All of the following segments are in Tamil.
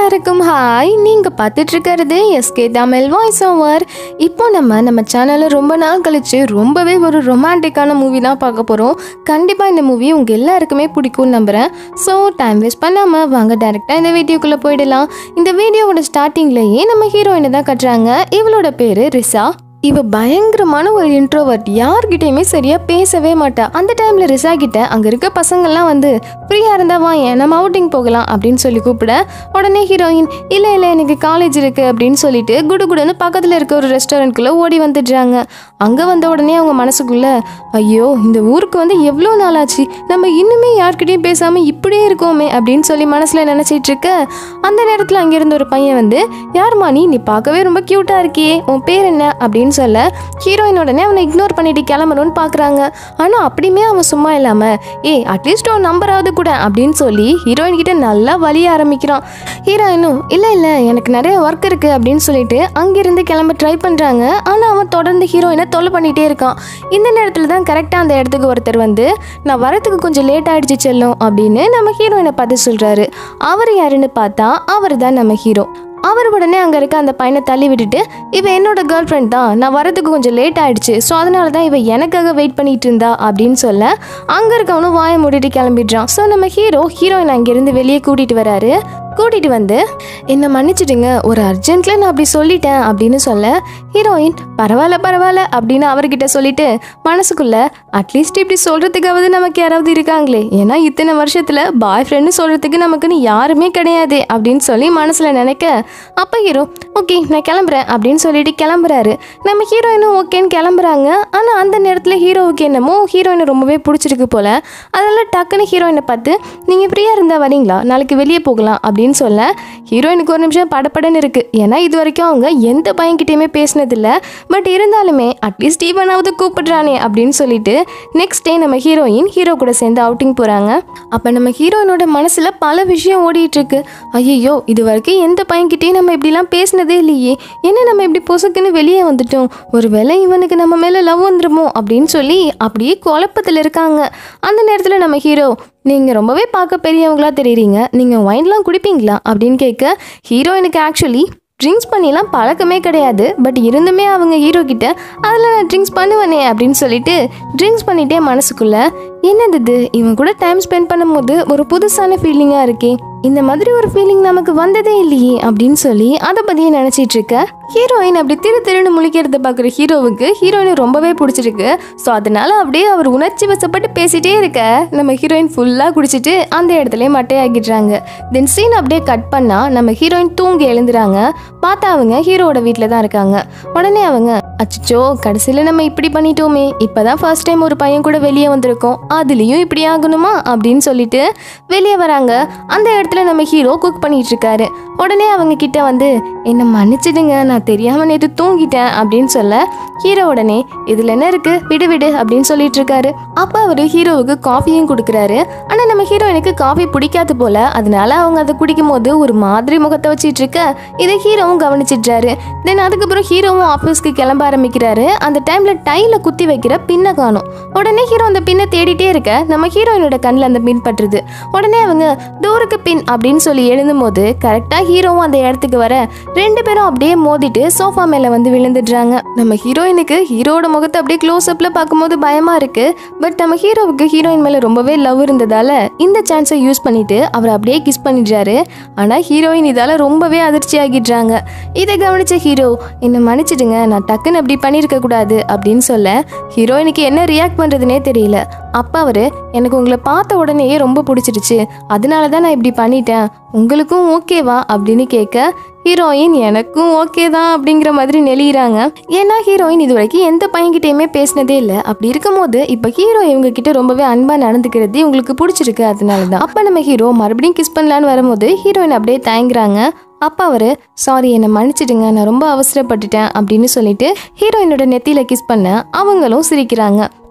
எல்லாருக்கும் ஹாய் நீங்கள் பார்த்துட்டு இருக்கிறது எஸ்கே தமிழ் வாய்ஸ் ஓவர் இப்போ நம்ம நம்ம சேனலில் ரொம்ப நாள் கழிச்சு ரொம்பவே ஒரு ரொமான்டிக்கான மூவி தான் பார்க்க போகிறோம் கண்டிப்பாக இந்த மூவி உங்கள் எல்லாருக்குமே பிடிக்கும்னு நம்புகிறேன் ஸோ டைம் வேஸ்ட் பண்ணாமல் வாங்க டேரெக்டாக இந்த வீடியோக்குள்ளே போயிடலாம் இந்த வீடியோவோட ஸ்டார்டிங்லேயே நம்ம ஹீரோயினை தான் கட்டுறாங்க இவளோட பேர் ரிசா இவ பயங்கரமான ஒரு இன்ட்ரோவர்ட் யார்கிட்டயுமே சரியா பேசவே மாட்டா அந்த டைம்ல ரிசா கிட்ட அங்க இருக்க பசங்கள்லாம் வந்து ஃப்ரீயா இருந்தா வாயேன் நம்ம அவுட்டிங் போகலாம் அப்படின்னு சொல்லி கூப்பிட உடனே ஹீரோயின் இல்ல இல்ல எனக்கு காலேஜ் இருக்கு அப்படின்னு சொல்லிட்டு குடுகுடுன்னு பக்கத்துல இருக்க ஒரு ரெஸ்டாரண்ட்குள்ள ஓடி வந்துடுறாங்க அங்க வந்த உடனே அவங்க மனசுக்குள்ள ஐயோ இந்த ஊருக்கு வந்து எவ்வளோ நாள் ஆச்சு நம்ம இன்னுமே யார்கிட்டயும் பேசாம இப்படியே இருக்கோமே அப்படின்னு சொல்லி மனசுல நினைச்சிட்டு இருக்க அந்த நேரத்துல அங்க இருந்த ஒரு பையன் வந்து யார்மா நீ நீ பார்க்கவே ரொம்ப கியூட்டா இருக்கியே உன் பேர் என்ன அப்படின்னு சொல்ல ஹீரோயின் உடனே அவனை இக்னோர் பண்ணிட்டு கிளம்பணும்னு பார்க்குறாங்க ஆனால் அப்படியுமே அவன் சும்மா இல்லாமல் ஏய் அட்லீஸ்ட் உன் நம்பராவது கூட அப்படின்னு சொல்லி ஹீரோயின் கிட்ட நல்லா வலிய ஆரம்பிக்கிறான் ஹீரோயினும் இல்லை இல்லை எனக்கு நிறைய ஒர்க் இருக்குது அப்படின்னு சொல்லிட்டு அங்கிருந்து கிளம்ப ட்ரை பண்ணுறாங்க ஆனால் அவன் தொடர்ந்து ஹீரோயினை தொல்லை பண்ணிகிட்டே இருக்கான் இந்த நேரத்தில் தான் கரெக்டாக அந்த இடத்துக்கு ஒருத்தர் வந்து நான் வரத்துக்கு கொஞ்சம் லேட் ஆயிடுச்சு செல்லும் அப்படின்னு நம்ம ஹீரோயினை பார்த்து சொல்கிறாரு அவர் யாருன்னு பார்த்தா அவர் தான் நம்ம ஹீரோ அவர் உடனே அங்கே இருக்க அந்த பையனை தள்ளி விட்டுட்டு இவ என்னோட கேர்ள் ஃப்ரெண்ட் தான் நான் வரதுக்கு கொஞ்சம் லேட் ஆயிடுச்சு ஸோ அதனால தான் இவ எனக்காக வெயிட் பண்ணிட்டு இருந்தா அப்படின்னு சொல்ல அங்கே இருக்கவனும் வாயை மூடிட்டு கிளம்பிடுறான் ஸோ நம்ம ஹீரோ ஹீரோயின் அங்கேருந்து வெளியே கூட்டிகிட்டு வராரு கூட்டிகிட்டு வந்து என்னை மன்னிச்சிடுங்க ஒரு அர்ஜென்ட்ல நான் அப்படி சொல்லிட்டேன் அப்படின்னு சொல்ல ஹீரோயின் பரவாயில்ல பரவாயில்ல அப்படின்னு அவர்கிட்ட சொல்லிட்டு மனசுக்குள்ள அட்லீஸ்ட் இப்படி சொல்கிறதுக்காவது நமக்கு யாராவது இருக்காங்களே ஏன்னா இத்தனை வருஷத்தில் பாய் ஃப்ரெண்டு சொல்கிறதுக்கு நமக்குன்னு யாருமே கிடையாது அப்படின்னு சொல்லி மனசில் நினைக்க அப்போ ஹீரோ ஓகே நான் கிளம்புறேன் அப்படின்னு சொல்லிட்டு கிளம்புறாரு நம்ம ஹீரோயினும் ஓகேன்னு கிளம்புறாங்க ஆனால் அந்த நேரத்தில் ஹீரோவுக்கு என்னமோ ஹீரோயினை ரொம்பவே பிடிச்சிருக்கு போல அதனால டக்குன்னு ஹீரோயினை பார்த்து நீங்கள் ஃப்ரீயாக இருந்தால் வரீங்களா நாளைக்கு வெளியே போகலாம் அப்படின்னு சொல்ல ஹீரோயினுக்கு ஒரு நிமிஷம் படப்படன்னு இருக்குது ஏன்னா இது வரைக்கும் அவங்க எந்த பையன்கிட்டயுமே பேசினதில்ல பட் இருந்தாலுமே அட்லீஸ்ட் ஈவனாவது கூப்பிடுறானே அப்படின்னு சொல்லிட்டு நெக்ஸ்ட் டே நம்ம ஹீரோயின் ஹீரோ கூட சேர்ந்து அவுட்டிங் போகிறாங்க அப்போ நம்ம ஹீரோயினோட மனசில் பல விஷயம் ஓடிட்டு இருக்கு ஐயோ இது வரைக்கும் எந்த பையன்கிட்டயும் நம்ம இப்படிலாம் பேசினதே இல்லையே என்ன நம்ம இப்படி பொசுக்குன்னு வெளியே வந்துட்டோம் ஒருவேளை இவனுக்கு நம்ம மேலே லவ் வந்துருமோ அப்படின்னு சொல்லி அப்படியே குழப்பத்தில் இருக்காங்க அந்த நேரத்தில் நம்ம ஹீரோ நீங்கள் ரொம்பவே பார்க்க பெரியவங்களா தெரியுறீங்க நீங்கள் ஒயின்லாம் குடிப்பீங்களா அப்படின்னு கேட்க ஹீரோயினுக்கு ஆக்சுவலி ட்ரிங்க்ஸ் பண்ணிலாம் பழக்கமே கிடையாது பட் இருந்துமே அவங்க ஹீரோ கிட்ட அதில் நான் ட்ரிங்க்ஸ் பண்ணுவேனே அப்படின்னு சொல்லிட்டு ட்ரிங்க்ஸ் பண்ணிட்டே மனசுக்குள்ள என்னது இது இவன் கூட டைம் ஸ்பெண்ட் பண்ணும்போது ஒரு புதுசான ஃபீலிங்காக இருக்கே இந்த மாதிரி ஒரு ஃபீலிங் நமக்கு வந்ததே இல்லையே அப்படின்னு சொல்லி அதை பற்றியே நினச்சிட்டு இருக்க ஹீரோயின் அப்படி திரு திருன்னு முழிக்கிறத பார்க்குற ஹீரோவுக்கு ஹீரோயினை ரொம்பவே பிடிச்சிருக்கு ஸோ அதனால அப்படியே அவர் உணர்ச்சி வசப்பட்டு பேசிட்டே இருக்க நம்ம ஹீரோயின் ஃபுல்லாக குடிச்சிட்டு அந்த இடத்துல மட்டையாகிடுறாங்க தென் சீன் அப்படியே கட் பண்ணால் நம்ம ஹீரோயின் தூங்கி எழுந்துறாங்க பார்த்தா அவங்க ஹீரோவோட வீட்டில் தான் இருக்காங்க உடனே அவங்க அச்சோ கடைசியில் நம்ம இப்படி பண்ணிட்டோமே இப்போதான் ஃபர்ஸ்ட் டைம் ஒரு பையன் கூட வெளியே வந்திருக்கோம் அதுலேயும் இப்படி ஆகணுமா அப்படின்னு சொல்லிட்டு வெளியே வராங்க அந்த இடத்துல நம்ம ஹீரோ குக் பண்ணிட்டு இருக்காரு உடனே அவங்க கிட்ட வந்து என்னை மன்னிச்சிடுங்க நான் தெரியாம நேற்று தூங்கிட்டேன் அப்படின்னு சொல்ல ஹீரோ உடனே இதில் என்ன இருக்கு விடு விடு அப்படின்னு சொல்லிட்டு இருக்காரு அப்போ அவர் ஹீரோவுக்கு காஃபியும் கொடுக்குறாரு ஆனால் நம்ம ஹீரோயினுக்கு காஃபி பிடிக்காது போல அதனால அவங்க அதை குடிக்கும் போது ஒரு மாதிரி முகத்தை வச்சிட்டு இருக்க இதை ஹீரோவும் கவனிச்சிடுறாரு தென் அதுக்கப்புறம் ஹீரோவும் ஆஃபீஸ்க்கு கிளம்ப ஆரம்பிக்கிறாரு அந்த டைம்ல டைல குத்தி வைக்கிற பின்னை காணும் உடனே ஹீரோ அந்த பின்னை தேடிட்டே இருக்க நம்ம ஹீரோயினோட கண்ணில் அந்த பின் பட்டுருது உடனே அவங்க டோருக்கு பின் அப்படின்னு சொல்லி எழுதும்போது கரெக்டாக ஹீரோவும் அந்த இடத்துக்கு வர ரெண்டு பேரும் அப்படியே மோதிட்டு சோஃபா மேலே வந்து விழுந்துடுறாங்க நம்ம ஹீரோயினுக்கு ஹீரோவோட முகத்தை அப்படியே க்ளோஸ் அப்பில் பார்க்கும்போது பயமா இருக்கு பட் நம்ம ஹீரோவுக்கு ஹீரோயின் மேலே ரொம்பவே லவ் இருந்ததால இந்த சான்ஸை யூஸ் பண்ணிட்டு அவர் அப்படியே கிஸ் பண்ணிடுறாரு ஆனால் ஹீரோயின் இதால ரொம்பவே அதிர்ச்சி ஆகிடுறாங்க இதை கவனிச்ச ஹீரோ என்னை மன்னிச்சிடுங்க நான் டக்குன்னு அப்படி பண்ணியிருக்க கூடாது அப்படின்னு சொல்ல ஹீரோயினுக்கு என்ன ரியாக்ட் பண்ணுறதுனே தெரியல அப்போ அவர் எனக்கு உங்களை பார்த்த உடனேயே ரொம்ப பிடிச்சிருச்சு அதனால தான் நான் இப்படி பண்ணிட்டேன் உங்களுக்கும் ஓகேவா அப்படின்னு கேட்க ஹீரோயின் எனக்கும் ஓகே தான் அப்படிங்கிற மாதிரி நெளிகிறாங்க ஏன்னா ஹீரோயின் இது வரைக்கும் எந்த பையன்கிட்டயுமே பேசினதே இல்லை அப்படி இருக்கும்போது இப்போ ஹீரோ இவங்க கிட்ட ரொம்பவே அன்பா நடந்துக்கிறது இவங்களுக்கு பிடிச்சிருக்கு அதனால தான் அப்போ நம்ம ஹீரோ மறுபடியும் கிஸ் பண்ணலான்னு வரும்போது ஹீரோயின் அப்படியே தயங்குறாங்க அப்பா அவர் சாரி என்னை மன்னிச்சிடுங்க நான் ரொம்ப அவசரப்பட்டுட்டேன் அப்படின்னு சொல்லிட்டு ஹீரோயினோட நெத்தியில கிஸ் பண்ண அவங்களும் சிரிக்கிறாங்க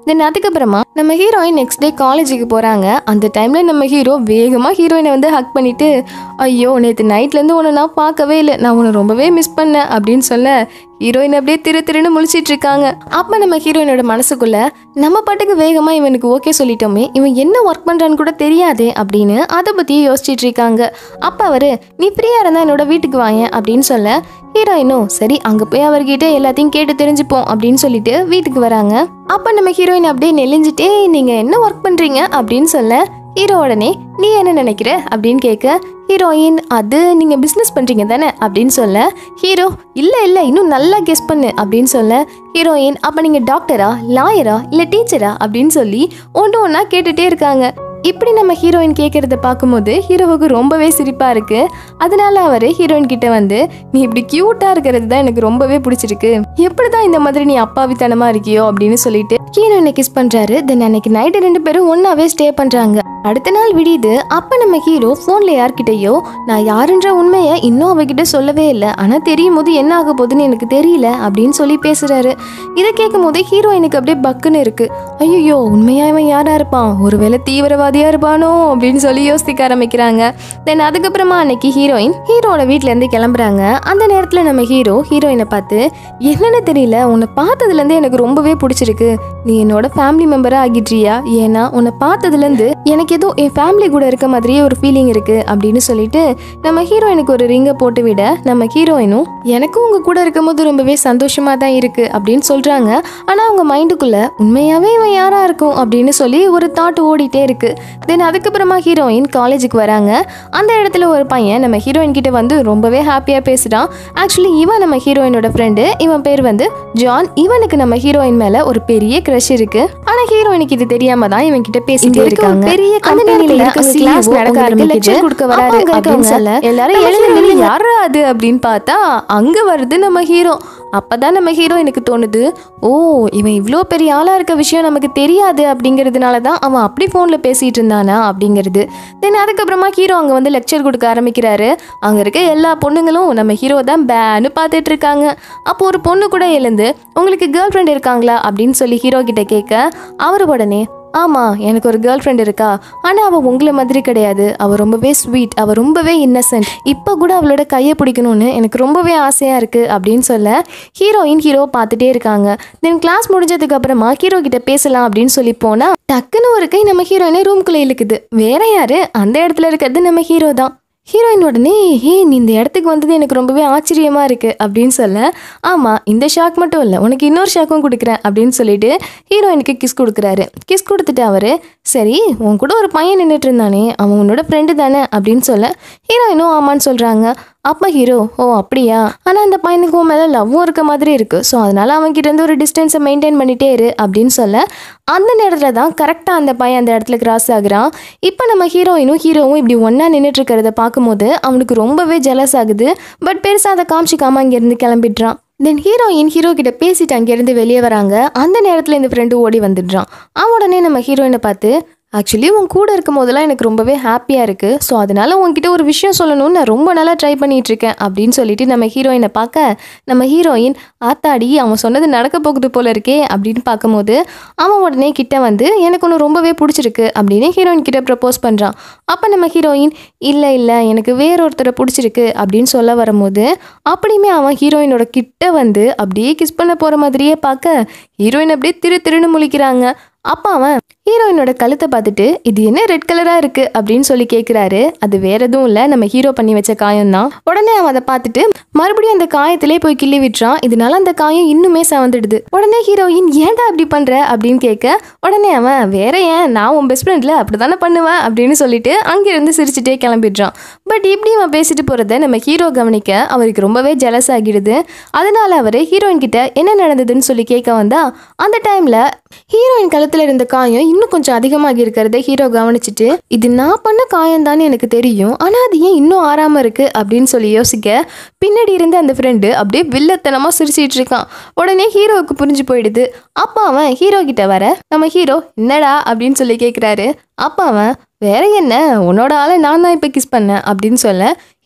தென் அதுக்கப்புறமா நம்ம ஹீரோயின் நெக்ஸ்ட் டே காலேஜுக்கு போகிறாங்க அந்த டைமில் நம்ம ஹீரோ வேகமாக ஹீரோயினை வந்து ஹக் பண்ணிட்டு ஐயோ நேற்று நைட்லேருந்து உன்னை நான் பார்க்கவே இல்லை நான் உன்னை ரொம்பவே மிஸ் பண்ணேன் அப்படின்னு சொல்ல ஹீரோயின் அப்படியே திரு திருன்னு முழிச்சிட்டு இருக்காங்க அப்போ நம்ம ஹீரோயினோட மனசுக்குள்ள நம்ம பாட்டுக்கு வேகமாக இவனுக்கு ஓகே சொல்லிட்டோமே இவன் என்ன ஒர்க் பண்ணுறான்னு கூட தெரியாதே அப்படின்னு அதை பற்றியே யோசிச்சிட்டு இருக்காங்க அப்போ அவர் நீ ஃப்ரீயாக இருந்தால் என்னோட வீட்டுக்கு வாங்க அப்படின்னு சொல்ல ஹீரோயினும் சரி அங்கே போய் அவர்கிட்ட எல்லாத்தையும் கேட்டு தெரிஞ்சுப்போம் அப்படின்னு சொல்லிட்டு வீட்டுக்கு வராங்க அப்போ நம்ம ஹீரோயின் அப்படியே நெளிஞ்சிட்டே நீங்கள் என்ன ஒர்க் பண்ணுறீங்க அப்படின்னு சொல்ல ஹீரோ உடனே நீ என்ன நினைக்கிற அப்படின்னு கேட்க ஹீரோயின் அது நீங்கள் பிஸ்னஸ் பண்ணுறீங்க தானே அப்படின்னு சொல்ல ஹீரோ இல்லை இல்லை இன்னும் நல்லா கெஸ் பண்ணு அப்படின்னு சொல்ல ஹீரோயின் அப்போ நீங்கள் டாக்டரா லாயரா இல்லை டீச்சரா அப்படின்னு சொல்லி ஒன்று ஒன்றா கேட்டுகிட்டே இருக்காங்க இப்படி நம்ம ஹீரோயின் கேட்குறத பார்க்கும்போது ஹீரோவுக்கு ரொம்பவே சிரிப்பாக இருக்குது அதனால அவர் ஹீரோயின் கிட்ட வந்து நீ இப்படி க்யூட்டாக இருக்கிறது தான் எனக்கு ரொம்பவே பிடிச்சிருக்கு எப்படி தான் இந்த மாதிரி நீ அப்பாவித்தனமாக இருக்கியோ அப்படின்னு சொல்லிட்டு ஹீரோயினை கிஸ் பண்ணுறாரு தென் அன்னைக்கு நைட்டு ரெண்டு பேரும் ஒன்றாவே ஸ்டே பண்ணுறாங்க அடுத்த நாள் விடியுது அப்போ நம்ம ஹீரோ ஃபோனில் யார்கிட்டயோ நான் யாருன்ற உண்மையை இன்னும் அவகிட்ட சொல்லவே இல்லை ஆனால் தெரியும் போது என்ன ஆக போகுதுன்னு எனக்கு தெரியல அப்படின்னு சொல்லி பேசுகிறாரு இதை கேட்கும் போது ஹீரோயினுக்கு அப்படியே பக்குன்னு இருக்கு ஐயோ உண்மையா இவன் யாரா இருப்பான் ஒருவேளை தீவிரவாதியா இருப்பானோ அப்படின்னு சொல்லி யோசிக்க ஆரம்பிக்கிறாங்க தென் அதுக்கப்புறமா அன்னைக்கு ஹீரோயின் ஹீரோட வீட்ல இருந்து கிளம்புறாங்க அந்த நேரத்தில் நம்ம ஹீரோ ஹீரோயினை பார்த்து என்னன்னு தெரியல உன்னை பார்த்ததுலேருந்து எனக்கு ரொம்பவே பிடிச்சிருக்கு நீ என்னோட ஃபேமிலி மெம்பராக ஆகிட்றியா ஏன்னா உன்னை பார்த்ததுலேருந்து எனக்கு ஏதோ என் ஃபேமிலி கூட இருக்க மாதிரியே ஒரு ஃபீலிங் இருக்கு அப்படின்னு சொல்லிட்டு நம்ம ஹீரோயினுக்கு ஒரு ரிங்கை போட்டு விட நம்ம ஹீரோயினும் எனக்கும் உங்க கூட இருக்கும்போது ரொம்பவே சந்தோஷமா தான் இருக்கு அப்படின்னு சொல்றாங்க ஆனா அவங்க மைண்டுக்குள்ள உண்மையாவே இவன் யாரா இருக்கும் அப்படின்னு சொல்லி ஒரு தாட் ஓடிட்டே இருக்கு தென் அதுக்கப்புறமா ஹீரோயின் காலேஜுக்கு வராங்க அந்த இடத்துல ஒரு பையன் நம்ம ஹீரோயின் கிட்ட வந்து ரொம்பவே ஹாப்பியா பேசுறான் ஆக்சுவலி இவன் நம்ம ஹீரோயினோட ஃப்ரெண்டு இவன் பேர் வந்து ஜான் இவனுக்கு நம்ம ஹீரோயின் மேல ஒரு பெரிய க்ரஷ் இருக்கு ஆனா ஹீரோயினுக்கு இது தெரியாம தான் இவன் கிட்ட பேசிட்டே இருக்காங்க பெரிய கம்பெனில இருக்க கிளாஸ் நடக்க ஆரம்பிக்குது கொடுக்க வராரு அப்படின்னு சொல்ல எல்லாரும் எழுந்து நில்லு யாரா அது அப்படின்னு பார்த்தா அங்க வருது நம்ம ஹீரோ அப்பதான் நம்ம ஹீரோ எனக்கு தோணுது ஓ இவன் இவ்வளோ பெரிய ஆளா இருக்க விஷயம் நமக்கு தெரியாது அப்படிங்கிறதுனால தான் அவன் அப்படி ஃபோனில் பேசிட்டு இருந்தானா அப்படிங்கிறது தென் அதுக்கப்புறமா ஹீரோ அங்கே வந்து லெக்சர் கொடுக்க ஆரம்பிக்கிறாரு அங்கே இருக்க எல்லா பொண்ணுங்களும் நம்ம ஹீரோ தான் பேன்னு பார்த்துட்டு இருக்காங்க அப்போ ஒரு பொண்ணு கூட எழுந்து உங்களுக்கு கேர்ள் ஃப்ரெண்ட் இருக்காங்களா அப்படின்னு சொல்லி ஹீரோ கிட்ட கேட்க அவர் உடனே ஆமாம் எனக்கு ஒரு கேர்ள் ஃப்ரெண்ட் இருக்கா ஆனால் அவள் உங்களை மாதிரி கிடையாது அவள் ரொம்பவே ஸ்வீட் அவள் ரொம்பவே இன்னசென்ட் இப்போ கூட அவளோட கையை பிடிக்கணும்னு எனக்கு ரொம்பவே ஆசையாக இருக்குது அப்படின்னு சொல்ல ஹீரோயின் ஹீரோ பார்த்துட்டே இருக்காங்க தென் கிளாஸ் முடிஞ்சதுக்கு அப்புறமா ஹீரோ கிட்ட பேசலாம் அப்படின்னு சொல்லி போனால் டக்குன்னு ஒரு கை நம்ம ஹீரோயினை ரூம்குள்ளே இழுக்குது வேற யாரு அந்த இடத்துல இருக்கிறது நம்ம ஹீரோ தான் ஹீரோயின் உடனே ஹே நீ இந்த இடத்துக்கு வந்தது எனக்கு ரொம்பவே ஆச்சரியமாக இருக்குது அப்படின்னு சொல்ல ஆமாம் இந்த ஷாக் மட்டும் இல்லை உனக்கு இன்னொரு ஷாக்கும் கொடுக்குறேன் அப்படின்னு சொல்லிட்டு ஹீரோயினுக்கு கிஸ் கொடுக்குறாரு கிஸ் கொடுத்துட்டு அவர் சரி உன் கூட ஒரு பையன் நின்றுட்டு இருந்தானே அவன் உன்னோட ஃப்ரெண்டு தானே அப்படின்னு சொல்ல ஹீரோயினும் ஆமான்னு சொல்கிறாங்க அப்போ ஹீரோ ஓ அப்படியா ஆனால் அந்த பையனுக்கு உன் மேலே லவ்வும் இருக்க மாதிரி இருக்குது ஸோ அதனால் அவன்கிட்ட இருந்து ஒரு டிஸ்டன்ஸை மெயின்டைன் பண்ணிட்டே இரு அப்படின்னு சொல்ல அந்த நேரத்தில் தான் கரெக்டாக அந்த பையன் அந்த இடத்துல கிராஸ் ஆகுறான் இப்போ நம்ம ஹீரோயினும் ஹீரோவும் இப்படி ஒன்றா நின்றுட்டு இருக்கிறத பார்க்கும்போது அவனுக்கு ரொம்பவே ஜெலஸ் ஆகுது பட் பெருசாக அதை காமிச்சிக்காம அங்கேருந்து கிளம்பிடுறான் தென் ஹீரோயின் ஹீரோ கிட்ட பேசிட்டு அங்கேருந்து வெளியே வராங்க அந்த நேரத்தில் இந்த ஃப்ரெண்டு ஓடி வந்துடுறான் அவன் உடனே நம்ம ஹீரோயினை பார்த்து ஆக்சுவலி உன் கூட இருக்கும் போதெல்லாம் எனக்கு ரொம்பவே ஹாப்பியாக இருக்குது ஸோ அதனால உன்கிட்ட ஒரு விஷயம் சொல்லணும்னு நான் ரொம்ப நாளாக ட்ரை பண்ணிட்டு இருக்கேன் அப்படின்னு சொல்லிட்டு நம்ம ஹீரோயினை பார்க்க நம்ம ஹீரோயின் ஆத்தாடி அவன் சொன்னது நடக்க போகுது போல இருக்கே அப்படின்னு பார்க்கும்போது அவன் உடனே கிட்ட வந்து எனக்கு ஒன்று ரொம்பவே பிடிச்சிருக்கு அப்படின்னு ஹீரோயின் கிட்ட ப்ரப்போஸ் பண்ணுறான் அப்போ நம்ம ஹீரோயின் இல்லை இல்லை எனக்கு வேறொருத்தரை பிடிச்சிருக்கு அப்படின்னு சொல்ல வரும்போது அப்படியுமே அவன் ஹீரோயினோட கிட்ட வந்து அப்படியே கிஸ் பண்ண போகிற மாதிரியே பார்க்க ஹீரோயின் அப்படியே திரு திருன்னு முழிக்கிறாங்க அப்போ அவன் ஹீரோயினோட கழுத்தை பார்த்துட்டு இது என்ன ரெட் கலராக இருக்கு அப்படின்னு சொல்லி கேட்குறாரு அது வேற எதுவும் இல்லை நம்ம ஹீரோ பண்ணி வச்ச காயம் தான் உடனே அவன் அதை பார்த்துட்டு மறுபடியும் அந்த காயத்திலே போய் கிள்ளி விட்டுறான் இதனால அந்த காயம் இன்னுமே சவந்துடுது உடனே ஹீரோயின் ஏன்டா அப்படி பண்ற அப்படின்னு கேட்க உடனே அவன் வேற ஏன் நான் உன் பெஸ்ட் ஃப்ரெண்ட்ல அப்படி தானே பண்ணுவேன் அப்படின்னு சொல்லிட்டு அங்கிருந்து சிரிச்சுட்டே கிளம்பிடுறான் பட் இப்படி அவன் பேசிட்டு போறத நம்ம ஹீரோ கவனிக்க அவருக்கு ரொம்பவே ஜெலஸ் ஆகிடுது அதனால அவர் ஹீரோயின் கிட்ட என்ன நடந்ததுன்னு சொல்லி கேட்க வந்தா அந்த டைம்ல ஹீரோயின் கழுத்துல இருந்த காயம் இன்னும் கொஞ்சம் அதிகமாகி இருக்கிறத ஹீரோ கவனிச்சிட்டு இது நான் பண்ண காயம் தான் எனக்கு தெரியும் ஆனா அது ஏன் இன்னும் ஆறாம இருக்கு அப்படின்னு சொல்லி யோசிக்க பின்னாடி இருந்த அந்த ஃப்ரெண்டு அப்படியே வில்லத்தனமா சிரிச்சிட்டு இருக்கான் உடனே ஹீரோவுக்கு புரிஞ்சு போயிடுது அப்பா அவன் ஹீரோ கிட்ட வர நம்ம ஹீரோ என்னடா அப்படின்னு சொல்லி கேட்குறாரு அப்பா அவன் வேற என்ன உன்னோட ஆளை நான் தான் இப்போ கிஸ் பண்ணேன் அப்படின்னு சொல்ல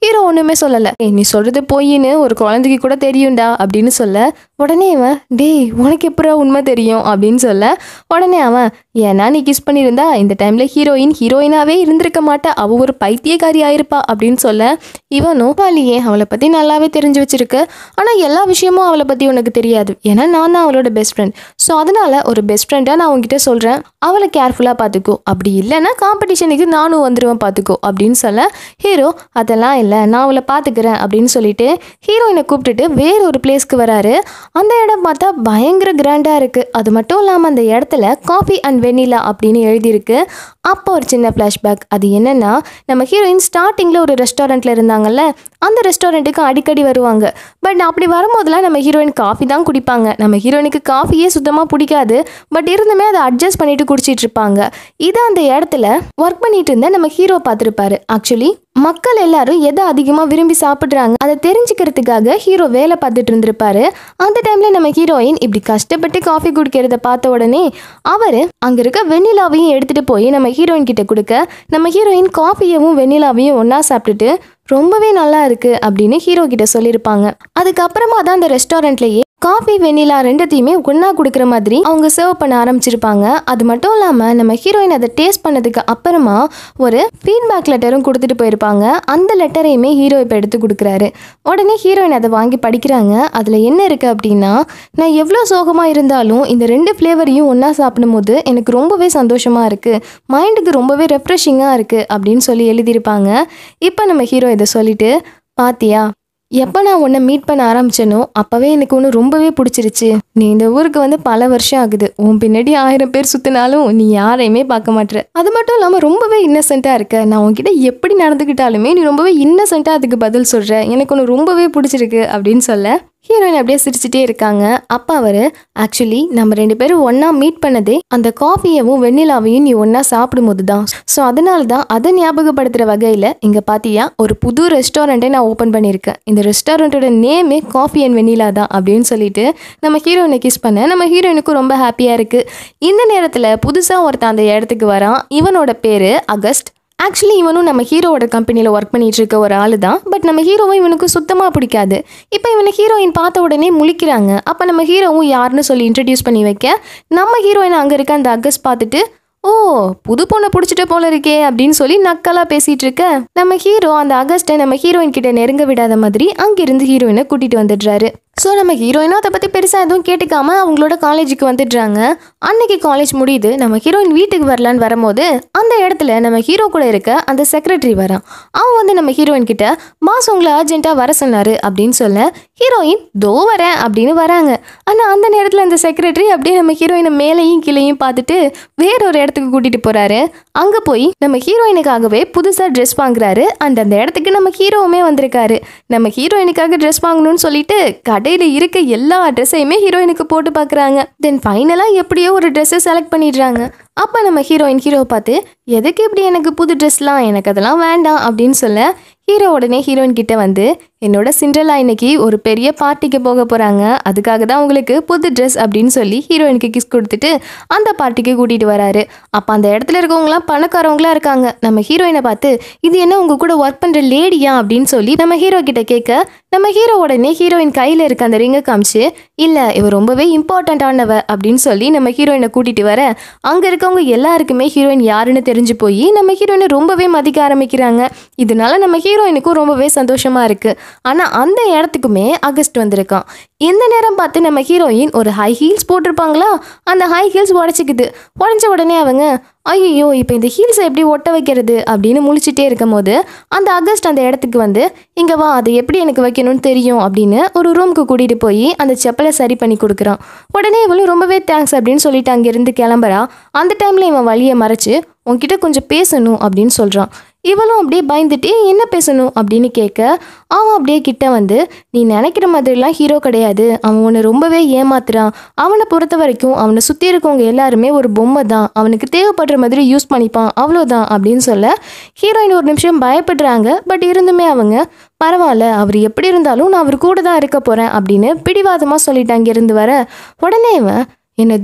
ஹீரோ ஒன்றுமே சொல்லலை ஏய் நீ சொல்கிறது பொய்ன்னு ஒரு குழந்தைக்கு கூட தெரியும்டா அப்படின்னு சொல்ல உடனே இவன் டேய் உனக்கு எப்படா உண்மை தெரியும் அப்படின்னு சொல்ல உடனே அவன் ஏன்னா நீ கிஸ் பண்ணியிருந்தா இந்த டைமில் ஹீரோயின் ஹீரோயினாவே இருந்திருக்க மாட்டா அவ ஒரு பைத்தியக்காரி ஆயிருப்பா அப்படின்னு சொல்ல இவன் நோபாலியே அவளை பற்றி நல்லாவே தெரிஞ்சு வச்சிருக்கு ஆனால் எல்லா விஷயமும் அவளை பற்றி உனக்கு தெரியாது ஏன்னா நான் தான் அவளோட பெஸ்ட் ஃப்ரெண்ட் ஸோ அதனால ஒரு பெஸ்ட் ஃப்ரெண்டாக நான் உங்ககிட்ட சொல்கிறேன் அவளை கேர்ஃபுல்லாக பார்த்துக்கோ அப்படி இல்லைன்னா காம்படிஷனுக்கு நானும் வந்துடுவேன் பார்த்துக்கோ அப்படின்னு சொல்ல ஹீரோ அதெல்லாம் இல்லை நான் அவளை பார்த்துக்கிறேன் அப்படின்னு சொல்லிட்டு ஹீரோயினை கூப்பிட்டுட்டு வேற ஒரு பிளேஸ்க்கு வராரு அந்த இடம் பார்த்தா பயங்கர கிராண்டாக இருக்குது அது மட்டும் இல்லாமல் அந்த இடத்துல காஃபி அண்ட் வெண்ணிலா அப்படின்னு எழுதியிருக்கு அப்போ ஒரு சின்ன ஃப்ளாஷ்பேக் அது என்னன்னா நம்ம ஹீரோயின் ஸ்டார்டிங்கில் ஒரு ரெஸ்டாரண்ட்டில் இருந்தாங்கல்ல அந்த ரெஸ்டாரண்ட்டுக்கு அடிக்கடி வருவாங்க பட் அப்படி வரும்போதெல்லாம் நம்ம ஹீரோயின் காஃபி தான் குடிப்பாங்க நம்ம ஹீரோயினுக்கு காஃபியே சுத்தமாக பிடிக்காது பட் இருந்துமே அதை அட்ஜஸ்ட் பண்ணிட்டு குடிச்சிட்டு இருப்பாங்க இதை அந்த இடத்துல ஒர்க் பண்ணிட்டு இருந்த நம்ம ஹீரோ பார்த்துருப்பாரு ஆக்சுவலி மக்கள் எல்லாரும் எதை அதிகமாக விரும்பி சாப்பிட்றாங்க அதை தெரிஞ்சுக்கிறதுக்காக ஹீரோ வேலை பார்த்துட்டு இருந்திருப்பாரு அந்த டைம்ல நம்ம ஹீரோயின் இப்படி கஷ்டப்பட்டு காஃபி குடிக்கிறத பார்த்த உடனே அவர் அங்க இருக்க வெண்ணிலாவையும் எடுத்துட்டு போய் நம்ம ஹீரோயின் கிட்ட கொடுக்க நம்ம ஹீரோயின் காஃபியவும் வெண்ணிலாவையும் ஒண்ணா சாப்பிட்டுட்டு ரொம்பவே நல்லா இருக்கு அப்படின்னு ஹீரோ கிட்ட சொல்லியிருப்பாங்க அதுக்கப்புறமா தான் அந்த ரெஸ்டாரண்ட்லயே காஃபி வெண்ணிலா ரெண்டத்தையுமே ஒன்றா கொடுக்குற மாதிரி அவங்க சர்வ் பண்ண ஆரம்பிச்சிருப்பாங்க அது மட்டும் இல்லாமல் நம்ம ஹீரோயின் அதை டேஸ்ட் பண்ணதுக்கு அப்புறமா ஒரு ஃபீட்பேக் லெட்டரும் கொடுத்துட்டு போயிருப்பாங்க அந்த லெட்டரையுமே ஹீரோ இப்போ எடுத்து கொடுக்குறாரு உடனே ஹீரோயின் அதை வாங்கி படிக்கிறாங்க அதில் என்ன இருக்குது அப்படின்னா நான் எவ்வளோ சோகமாக இருந்தாலும் இந்த ரெண்டு ஃப்ளேவரையும் ஒன்றா சாப்பிடும்போது எனக்கு ரொம்பவே சந்தோஷமாக இருக்குது மைண்டுக்கு ரொம்பவே ரெஃப்ரெஷிங்காக இருக்குது அப்படின்னு சொல்லி எழுதியிருப்பாங்க இப்போ நம்ம ஹீரோ இதை சொல்லிட்டு பாத்தியா எப்போ நான் உன்னை மீட் பண்ண ஆரம்பிச்சேனோ அப்போவே எனக்கு ஒன்று ரொம்பவே பிடிச்சிருச்சு நீ இந்த ஊருக்கு வந்து பல வருஷம் ஆகுது உன் பின்னாடி ஆயிரம் பேர் சுற்றினாலும் நீ யாரையுமே பார்க்க மாட்ற அது மட்டும் இல்லாமல் ரொம்பவே இன்னசென்ட்டாக இருக்க நான் உன்கிட்ட எப்படி நடந்துக்கிட்டாலுமே நீ ரொம்பவே இன்னசென்ட்டாக அதுக்கு பதில் சொல்கிற எனக்கு ஒன்று ரொம்பவே பிடிச்சிருக்கு அப்படின்னு சொல்ல ஹீரோயின் அப்படியே சிரிச்சிட்டே இருக்காங்க அப்போ அவர் ஆக்சுவலி நம்ம ரெண்டு பேரும் ஒன்றா மீட் பண்ணதே அந்த காஃபியவும் வெண்ணிலாவையும் நீ ஒன்றா சாப்பிடும்போது தான் ஸோ அதனால தான் அதை ஞாபகப்படுத்துகிற வகையில் இங்கே பார்த்தியா ஒரு புது ரெஸ்டாரண்ட்டை நான் ஓப்பன் பண்ணியிருக்கேன் இந்த ரெஸ்டாரண்ட்டோட நேமே காஃபி அண்ட் வெண்ணிலா தான் அப்படின்னு சொல்லிட்டு நம்ம ஹீரோயினை கிஸ் பண்ண நம்ம ஹீரோயினுக்கும் ரொம்ப ஹாப்பியாக இருக்குது இந்த நேரத்தில் புதுசாக ஒருத்தன் அந்த இடத்துக்கு வரான் இவனோட பேர் அகஸ்ட் ஆக்சுவலி இவனும் நம்ம ஹீரோவோட கம்பெனியில் ஒர்க் பண்ணிட்டு இருக்க ஒரு ஆள் தான் பட் நம்ம ஹீரோவும் இவனுக்கு சுத்தமாக பிடிக்காது இப்போ இவனை ஹீரோயின் பார்த்த உடனே முழிக்கிறாங்க அப்போ நம்ம ஹீரோவும் யாருன்னு சொல்லி இன்ட்ரடியூஸ் பண்ணி வைக்க நம்ம ஹீரோயின் அங்கே இருக்க அந்த அகஸ் பார்த்துட்டு ஓ புது பொண்ணை பிடிச்சிட்ட போல இருக்கே அப்படின்னு சொல்லி நக்கலாக பேசிட்டு இருக்க நம்ம ஹீரோ அந்த அகஸ்ட்டை நம்ம ஹீரோயின் கிட்ட நெருங்க விடாத மாதிரி அங்கிருந்து ஹீரோயினை கூட்டிட்டு வந்துடுறாரு ஸோ நம்ம ஹீரோயினும் அதை பற்றி பெருசாக எதுவும் கேட்டுக்காம அவங்களோட காலேஜுக்கு வந்துடுறாங்க அன்னைக்கு காலேஜ் முடியுது நம்ம ஹீரோயின் வீட்டுக்கு வரலான்னு வரும்போது அந்த இடத்துல நம்ம ஹீரோ கூட இருக்க அந்த செக்ரட்டரி வரான் அவன் வந்து நம்ம ஹீரோயின் கிட்ட பாஸ் உங்களை அர்ஜென்ட்டாக வர சொன்னாரு அப்படின்னு சொல்ல ஹீரோயின் தோ வரேன் அப்படின்னு வராங்க ஆனால் அந்த நேரத்தில் அந்த செக்ரட்டரி அப்படியே நம்ம ஹீரோயினை மேலேயும் கீழேயும் பார்த்துட்டு வேற ஒரு இடத்துக்கு கூட்டிட்டு போறாரு அங்கே போய் நம்ம ஹீரோயினுக்காகவே புதுசாக ட்ரெஸ் வாங்குறாரு அண்ட் அந்த இடத்துக்கு நம்ம ஹீரோவுமே வந்திருக்காரு நம்ம ஹீரோயினுக்காக ட்ரெஸ் வாங்கணும்னு சொல்லிட்டு கடையில் இருக்க எல்லா ட்ரெஸ்ஸையுமே ஹீரோயினுக்கு போட்டு பார்க்குறாங்க தென் ஃபைனலாக எப்படியோ ஒரு ட்ரெஸ்ஸை செலக்ட் பண்ணிடுறாங்க அப்போ நம்ம ஹீரோயின் ஹீரோ பார்த்து எதுக்கு இப்படி எனக்கு புது ட்ரெஸ்லாம் எனக்கு அதெல்லாம் வேண்டாம் அப்படின்னு சொல்ல ஹீரோ உடனே ஹீரோயின் கிட்ட வந்து என்னோட சிண்ட்ரலா இன்னைக்கு ஒரு பெரிய பார்ட்டிக்கு போக போகிறாங்க அதுக்காக தான் உங்களுக்கு புது ட்ரெஸ் அப்படின்னு சொல்லி ஹீரோயினுக்கு கிஸ் கொடுத்துட்டு அந்த பார்ட்டிக்கு கூட்டிகிட்டு வராரு அப்போ அந்த இடத்துல இருக்கவங்களாம் பணக்காரவங்களா இருக்காங்க நம்ம ஹீரோயினை பார்த்து இது என்ன உங்க கூட ஒர்க் பண்ணுற லேடியா அப்படின்னு சொல்லி நம்ம ஹீரோ கிட்ட கேட்க நம்ம ஹீரோ உடனே ஹீரோயின் கையில் இருக்க அந்த ரிங்கை காமிச்சு இல்லை இவ ரொம்பவே இம்பார்ட்டண்ட்டானவ அப்படின்னு சொல்லி நம்ம ஹீரோயினை கூட்டிட்டு வர அங்கே இருக்கவங்க எல்லாருக்குமே ஹீரோயின் யாருன்னு தெரிஞ்சு போய் நம்ம ஹீரோயினை ரொம்பவே மதிக்க ஆரம்பிக்கிறாங்க இதனால நம்ம ஹீரோயினுக்கும் ரொம்பவே சந்தோஷமா இருக்கு ஆனால் அந்த இடத்துக்குமே அகஸ்ட் வந்திருக்கான் இந்த நேரம் பார்த்து நம்ம ஹீரோயின் ஒரு ஹை ஹீல்ஸ் போட்டிருப்பாங்களா அந்த ஹை ஹீல்ஸ் உடச்சிக்குது உடஞ்ச உடனே அவங்க ஐயோ இப்போ இந்த ஹீல்ஸை எப்படி ஒட்ட வைக்கிறது அப்படின்னு முழிச்சிட்டே இருக்கும் போது அந்த அகஸ்ட் அந்த இடத்துக்கு வந்து இங்கே வா அதை எப்படி எனக்கு வைக்கணும்னு தெரியும் அப்படின்னு ஒரு ரூமுக்கு கூட்டிகிட்டு போய் அந்த செப்பலை சரி பண்ணி கொடுக்குறான் உடனே இவளும் ரொம்பவே தேங்க்ஸ் அப்படின்னு சொல்லிட்டு அங்கேருந்து கிளம்புறா அந்த டைமில் இவன் வழியை மறைச்சு உன்கிட்ட கொஞ்சம் பேசணும் அப்படின்னு சொல்கிறான் இவளும் அப்படியே பயந்துட்டு என்ன பேசணும் அப்படின்னு கேட்க அவன் அப்படியே கிட்ட வந்து நீ நினைக்கிற மாதிரிலாம் ஹீரோ கிடையாது அவன் உன்னை ரொம்பவே ஏமாத்துறான் அவனை பொறுத்த வரைக்கும் அவனை சுற்றி இருக்கவங்க எல்லாருமே ஒரு பொம்மை தான் அவனுக்கு தேவைப்படுற மாதிரி யூஸ் பண்ணிப்பான் அவ்வளோதான் அப்படின்னு சொல்ல ஹீரோயின் ஒரு நிமிஷம் பயப்படுறாங்க பட் இருந்துமே அவங்க பரவாயில்ல அவர் எப்படி இருந்தாலும் நான் அவர் கூட தான் இருக்க போகிறேன் அப்படின்னு பிடிவாதமாக சொல்லிட்டு அங்கேருந்து வர உடனே இவன் என்னது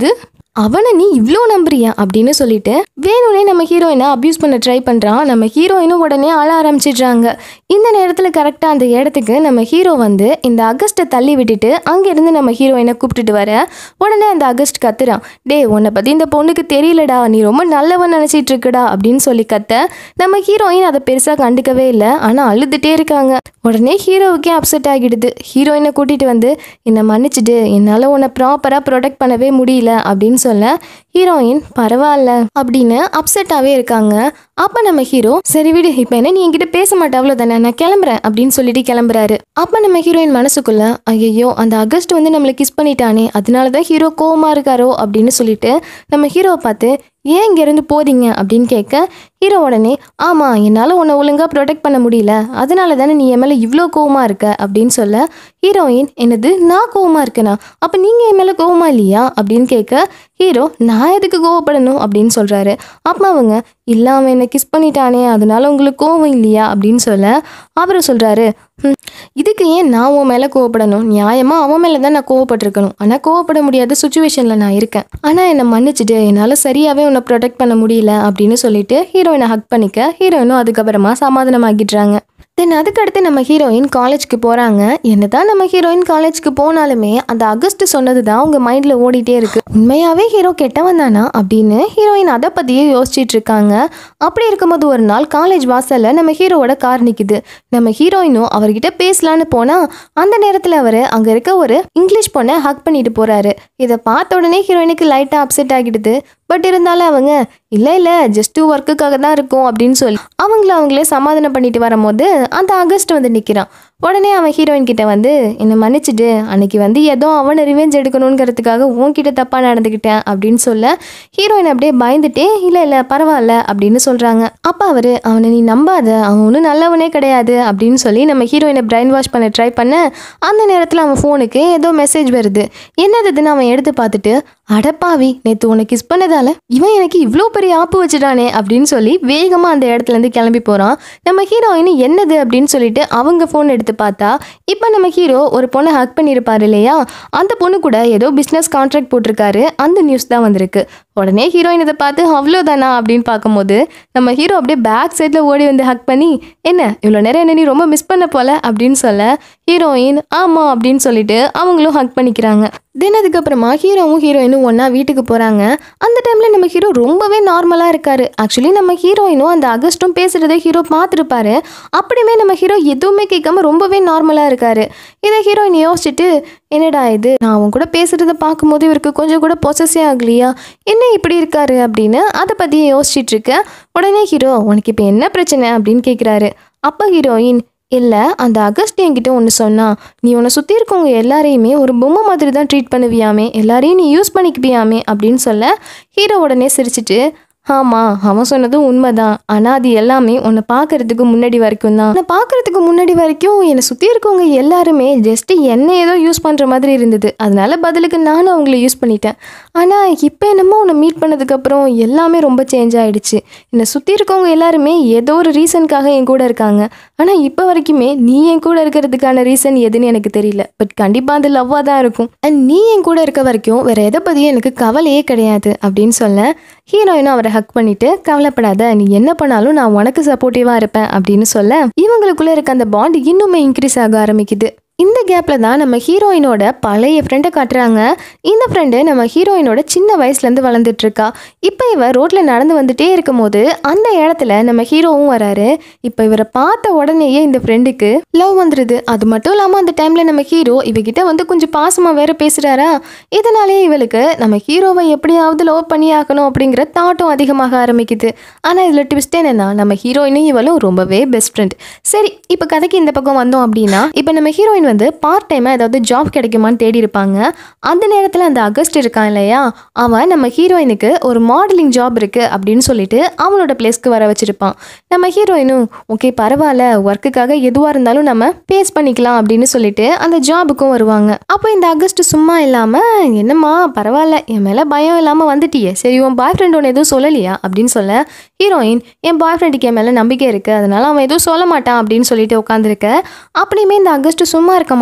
அவனை நீ இவ்வளோ நம்புறியா அப்படின்னு சொல்லிட்டு வேணும்னே நம்ம ஹீரோயினை அப்யூஸ் பண்ண ட்ரை பண்ணுறான் நம்ம ஹீரோயினும் உடனே அழ ஆரம்பிச்சிடுறாங்க இந்த நேரத்தில் கரெக்டாக அந்த இடத்துக்கு நம்ம ஹீரோ வந்து இந்த அகஸ்ட்டை தள்ளி விட்டுட்டு அங்கேருந்து நம்ம ஹீரோயினை கூப்பிட்டுட்டு வர உடனே அந்த அகஸ்ட் கத்துறான் டே உன்னை பற்றி இந்த பொண்ணுக்கு தெரியலடா நீ ரொம்ப நல்லவன் நினச்சிட்டு இருக்குடா அப்படின்னு சொல்லி கத்த நம்ம ஹீரோயின் அதை பெருசாக கண்டுக்கவே இல்லை ஆனால் அழுதுகிட்டே இருக்காங்க உடனே ஹீரோவுக்கே அப்செட் ஆகிடுது ஹீரோயினை கூட்டிகிட்டு வந்து என்னை மன்னிச்சிடு என்னால் உன்னை ப்ராப்பராக ப்ரொடெக்ட் பண்ணவே முடியல அப்படின்னு சொல்ல ஹீரோயின் பரவாயில்ல அப்படின்னு அப்செட்டாகவே இருக்காங்க அப்போ நம்ம ஹீரோ சரி விடு இப்போ என்ன நீ என்கிட்ட பேச மாட்டே அவ்வளோதானே நான் கிளம்புறேன் அப்படின்னு சொல்லிட்டு கிளம்புறாரு அப்போ நம்ம ஹீரோயின் மனசுக்குள்ள ஐயோ அந்த அகஸ்ட் வந்து நம்மளை கிஸ் பண்ணிட்டானே அதனால தான் ஹீரோ கோவமா இருக்காரோ அப்படின்னு சொல்லிட்டு நம்ம ஹீரோவை பார்த்து ஏன் இங்கேருந்து போறீங்க அப்படின்னு கேட்க ஹீரோ உடனே ஆமாம் என்னால் உன்னை ஒழுங்காக ப்ரொடெக்ட் பண்ண முடியல அதனால தானே நீ என் மேலே இவ்வளோ கோவமாக இருக்க அப்படின்னு சொல்ல ஹீரோயின் என்னது நான் கோவமாக இருக்கேனா அப்போ நீங்கள் என் மேலே கோவமா இல்லையா அப்படின்னு கேட்க ஹீரோ நான் எதுக்கு கோவப்படணும் அப்படின்னு சொல்கிறாரு அப்போ அவங்க இல்லை அவன் என்னை கிஸ் பண்ணிட்டானே அதனால உங்களுக்கு கோவம் இல்லையா அப்படின்னு சொல்ல அவர் சொல்கிறாரு இதுக்கு ஏன் நான் உன் மேலே கோவப்படணும் நியாயமாக அவன் மேலே தான் நான் கோவப்பட்டிருக்கணும் ஆனால் கோவப்பட முடியாத சுச்சுவேஷனில் நான் இருக்கேன் ஆனால் என்னை மன்னிச்சிட்டு என்னால் சரியாகவே உன்னை ப்ரொடெக்ட் பண்ண முடியல அப்படின்னு சொல்லிட்டு ஹீரோயினை ஹக் பண்ணிக்க ஹீரோயினும் அதுக்கப்புறமா சமாதானமாகிடுறாங்க தென் அதுக்கடுத்து நம்ம ஹீரோயின் காலேஜ்க்கு போகிறாங்க என்னதான் நம்ம ஹீரோயின் காலேஜ்க்கு போனாலுமே அந்த அகஸ்ட் சொன்னது தான் உங்கள் மைண்டில் ஓடிட்டே இருக்கு உண்மையாகவே ஹீரோ கெட்டவன் தானா அப்படின்னு ஹீரோயின் அதை பற்றியே யோசிச்சிட்டு இருக்காங்க அப்படி இருக்கும்போது ஒரு நாள் காலேஜ் வாசலில் நம்ம ஹீரோவோட கார் நிற்குது நம்ம ஹீரோயினும் அவர்கிட்ட பேசலான்னு போனால் அந்த நேரத்தில் அவர் அங்கே இருக்க ஒரு இங்கிலீஷ் பொண்ணை ஹக் பண்ணிட்டு போகிறாரு இதை பார்த்த உடனே ஹீரோயினுக்கு லைட்டாக அப்செட் ஆகிடுது பட் இருந்தாலும் அவங்க இல்லை இல்லை ஜஸ்ட் ஒர்க்குக்காக தான் இருக்கும் அப்படின்னு சொல்லி அவங்கள அவங்களே சமாதானம் பண்ணிட்டு வரும்போது அந்த ஆகஸ்ட் வந்து நிற்கிறான் உடனே அவன் ஹீரோயின் கிட்ட வந்து என்னை மன்னிச்சிடு அன்னைக்கு வந்து ஏதோ அவனை ரிவெஞ்ச் எடுக்கணுங்கிறதுக்காக உன்கிட்ட தப்பாக நடந்துக்கிட்டேன் அப்படின்னு சொல்ல ஹீரோயின் அப்படியே பயந்துட்டே இல்லை இல்லை பரவாயில்ல அப்படின்னு சொல்கிறாங்க அப்போ அவர் அவனை நீ நம்பாத அவன் ஒன்றும் நல்லவனே கிடையாது அப்படின்னு சொல்லி நம்ம ஹீரோயினை பிரைன் வாஷ் பண்ண ட்ரை பண்ண அந்த நேரத்தில் அவன் ஃபோனுக்கு ஏதோ மெசேஜ் வருது என்னதுன்னு அவன் எடுத்து பார்த்துட்டு அடப்பாவி நேற்று உனக்கு கிஸ் பண்ணதால இவன் எனக்கு இவ்வளோ பெரிய ஆப்பு வச்சுட்டானே அப்படின்னு சொல்லி வேகமாக அந்த இடத்துல இருந்து கிளம்பி போகிறான் நம்ம ஹீரோயின் என்னது அப்படின்னு சொல்லிட்டு அவங்க ஃபோன் எடுத்து பார்த்தா இப்போ நம்ம ஹீரோ ஒரு பொண்ணை ஹக் பண்ணியிருப்பாரு இல்லையா அந்த பொண்ணு கூட ஏதோ பிஸ்னஸ் கான்ட்ராக்ட் போட்டிருக்காரு அந்த நியூஸ் தான் வந்திருக்கு உடனே ஹீரோயின் இதை பார்த்து அவ்வளோதானா அப்படின்னு பார்க்கும்போது நம்ம ஹீரோ அப்படியே பேக் சைடில் ஓடி வந்து ஹக் பண்ணி என்ன இவ்வளோ நேரம் என்ன நீ ரொம்ப மிஸ் பண்ண போல அப்படின்னு சொல்ல ஹீரோயின் ஆமாம் அப்படின்னு சொல்லிட்டு அவங்களும் ஹக் பண்ணிக்கிறாங்க தென் அதுக்கப்புறமா ஹீரோவும் ஹீரோயினும் ஒன்றா வீட்டுக்கு போகிறாங்க அந்த டைமில் நம்ம ஹீரோ ரொம்பவே நார்மலாக இருக்காரு ஆக்சுவலி நம்ம ஹீரோயினும் அந்த அகஸ்ட்டும் பேசுகிறத ஹீரோ பார்த்துருப்பாரு அப்படியுமே நம்ம ஹீரோ எதுவுமே கேட்காம ரொம்பவே நார்மலாக இருக்காரு இதை ஹீரோயின் யோசிச்சுட்டு என்னடா இது நான் அவன் கூட பேசுகிறத பார்க்கும்போது இவருக்கு கொஞ்சம் கூட பொசஸே ஆகலையா என்ன இப்படி இருக்காரு அப்படின்னு அதை பற்றி யோசிச்சுட்டு இருக்க உடனே ஹீரோ உனக்கு இப்போ என்ன பிரச்சனை அப்படின்னு கேட்குறாரு அப்போ ஹீரோயின் இல்லை அந்த அகஸ்ட் என்கிட்ட ஒன்று சொன்னா நீ உன்னை சுற்றி இருக்கவங்க எல்லாரையுமே ஒரு பொம்மை மாதிரி தான் ட்ரீட் பண்ணுவியாமே எல்லாரையும் நீ யூஸ் பண்ணிக்குவியாமே அப்படின்னு சொல்ல ஹீரோ உடனே சிரிச்சிட்டு ஆமாம் அவன் சொன்னதும் உண்மைதான் ஆனால் அது எல்லாமே உன்னை பார்க்கறதுக்கு முன்னாடி வரைக்கும் தான் உன்னை பார்க்கறதுக்கு முன்னாடி வரைக்கும் என்னை சுற்றி இருக்கவங்க எல்லாருமே ஜஸ்ட் என்ன ஏதோ யூஸ் பண்ணுற மாதிரி இருந்தது அதனால பதிலுக்கு நானும் அவங்கள யூஸ் பண்ணிட்டேன் ஆனால் இப்போ என்னமோ உன்னை மீட் பண்ணதுக்கப்புறம் எல்லாமே ரொம்ப சேஞ்ச் ஆயிடுச்சு என்னை சுற்றி இருக்கவங்க எல்லாருமே ஏதோ ஒரு ரீசனுக்காக என் கூட இருக்காங்க ஆனால் இப்போ வரைக்குமே நீ என் கூட இருக்கிறதுக்கான ரீசன் எதுன்னு எனக்கு தெரியல பட் கண்டிப்பாக அது லவ்வாக தான் இருக்கும் அண்ட் நீ என் கூட இருக்க வரைக்கும் வேற எதை பற்றியும் எனக்கு கவலையே கிடையாது அப்படின்னு சொல்ல ஹீரோயினும் அவரை ஹக் பண்ணிட்டு கவலைப்படாத நீ என்ன பண்ணாலும் நான் உனக்கு சப்போர்ட்டிவாக இருப்பேன் அப்படின்னு சொல்ல இவங்களுக்குள்ள இருக்க அந்த பாண்ட் இன்னுமே இன்க்ரீஸ் ஆக ஆரம்பிக்குது இந்த கேப்பில் தான் நம்ம ஹீரோயினோட பழைய ஃப்ரெண்டை காட்டுறாங்க இந்த ஃப்ரெண்டு நம்ம ஹீரோயினோட சின்ன வயசுலேருந்து வளர்ந்துட்டு இருக்கா இப்போ இவ ரோட்டில் நடந்து வந்துட்டே இருக்கும்போது அந்த இடத்துல நம்ம ஹீரோவும் வராரு இப்போ இவரை பார்த்த உடனேயே இந்த ஃப்ரெண்டுக்கு லவ் வந்துடுது அது மட்டும் இல்லாமல் அந்த டைமில் நம்ம ஹீரோ இவகிட்ட வந்து கொஞ்சம் பாசமாக வேற பேசுகிறாரா இதனாலே இவளுக்கு நம்ம ஹீரோவை எப்படியாவது லவ் பண்ணி ஆக்கணும் அப்படிங்கிற தாட்டும் அதிகமாக ஆரம்பிக்குது ஆனால் இதில் ட்விஸ்ட் என்னன்னா நம்ம ஹீரோயினும் இவளும் ரொம்பவே பெஸ்ட் ஃப்ரெண்ட் சரி இப்போ கதைக்கு இந்த பக்கம் வந்தோம் அப்படின்னா இப்போ நம்ம ஹீரோயின் வந்து பார்ட் டைமாக ஏதாவது ஜாப் கிடைக்குமான்னு தேடி இருப்பாங்க அந்த நேரத்தில் அந்த அகஸ்ட் இருக்கான் இல்லையா அவன் நம்ம ஹீரோயினுக்கு ஒரு மாடலிங் ஜாப் இருக்குது அப்படின்னு சொல்லிட்டு அவனோட பிளேஸ்க்கு வர வச்சிருப்பான் நம்ம ஹீரோயினும் ஓகே பரவாயில்ல ஒர்க்குக்காக எதுவாக இருந்தாலும் நம்ம பேஸ் பண்ணிக்கலாம் அப்படின்னு சொல்லிட்டு அந்த ஜாபுக்கும் வருவாங்க அப்போ இந்த அகஸ்ட் சும்மா இல்லாமல் என்னம்மா பரவாயில்ல என் மேலே பயம் இல்லாமல் வந்துட்டியே சரி உன் பாய் ஃப்ரெண்ட் ஒன்று எதுவும் சொல்லலையா அப்படின்னு சொல்ல ஹீரோயின் என் பாய் ஃப்ரெண்டுக்கு என் மேலே நம்பிக்கை இருக்குது அதனால அவன் எதுவும் சொல்ல மாட்டான் அப்படின்னு சொல்லிட்டு உட்காந்துருக்க அப்படியுமே இந்த அகஸ்ட் சும்மா இருக்க மாட்டான்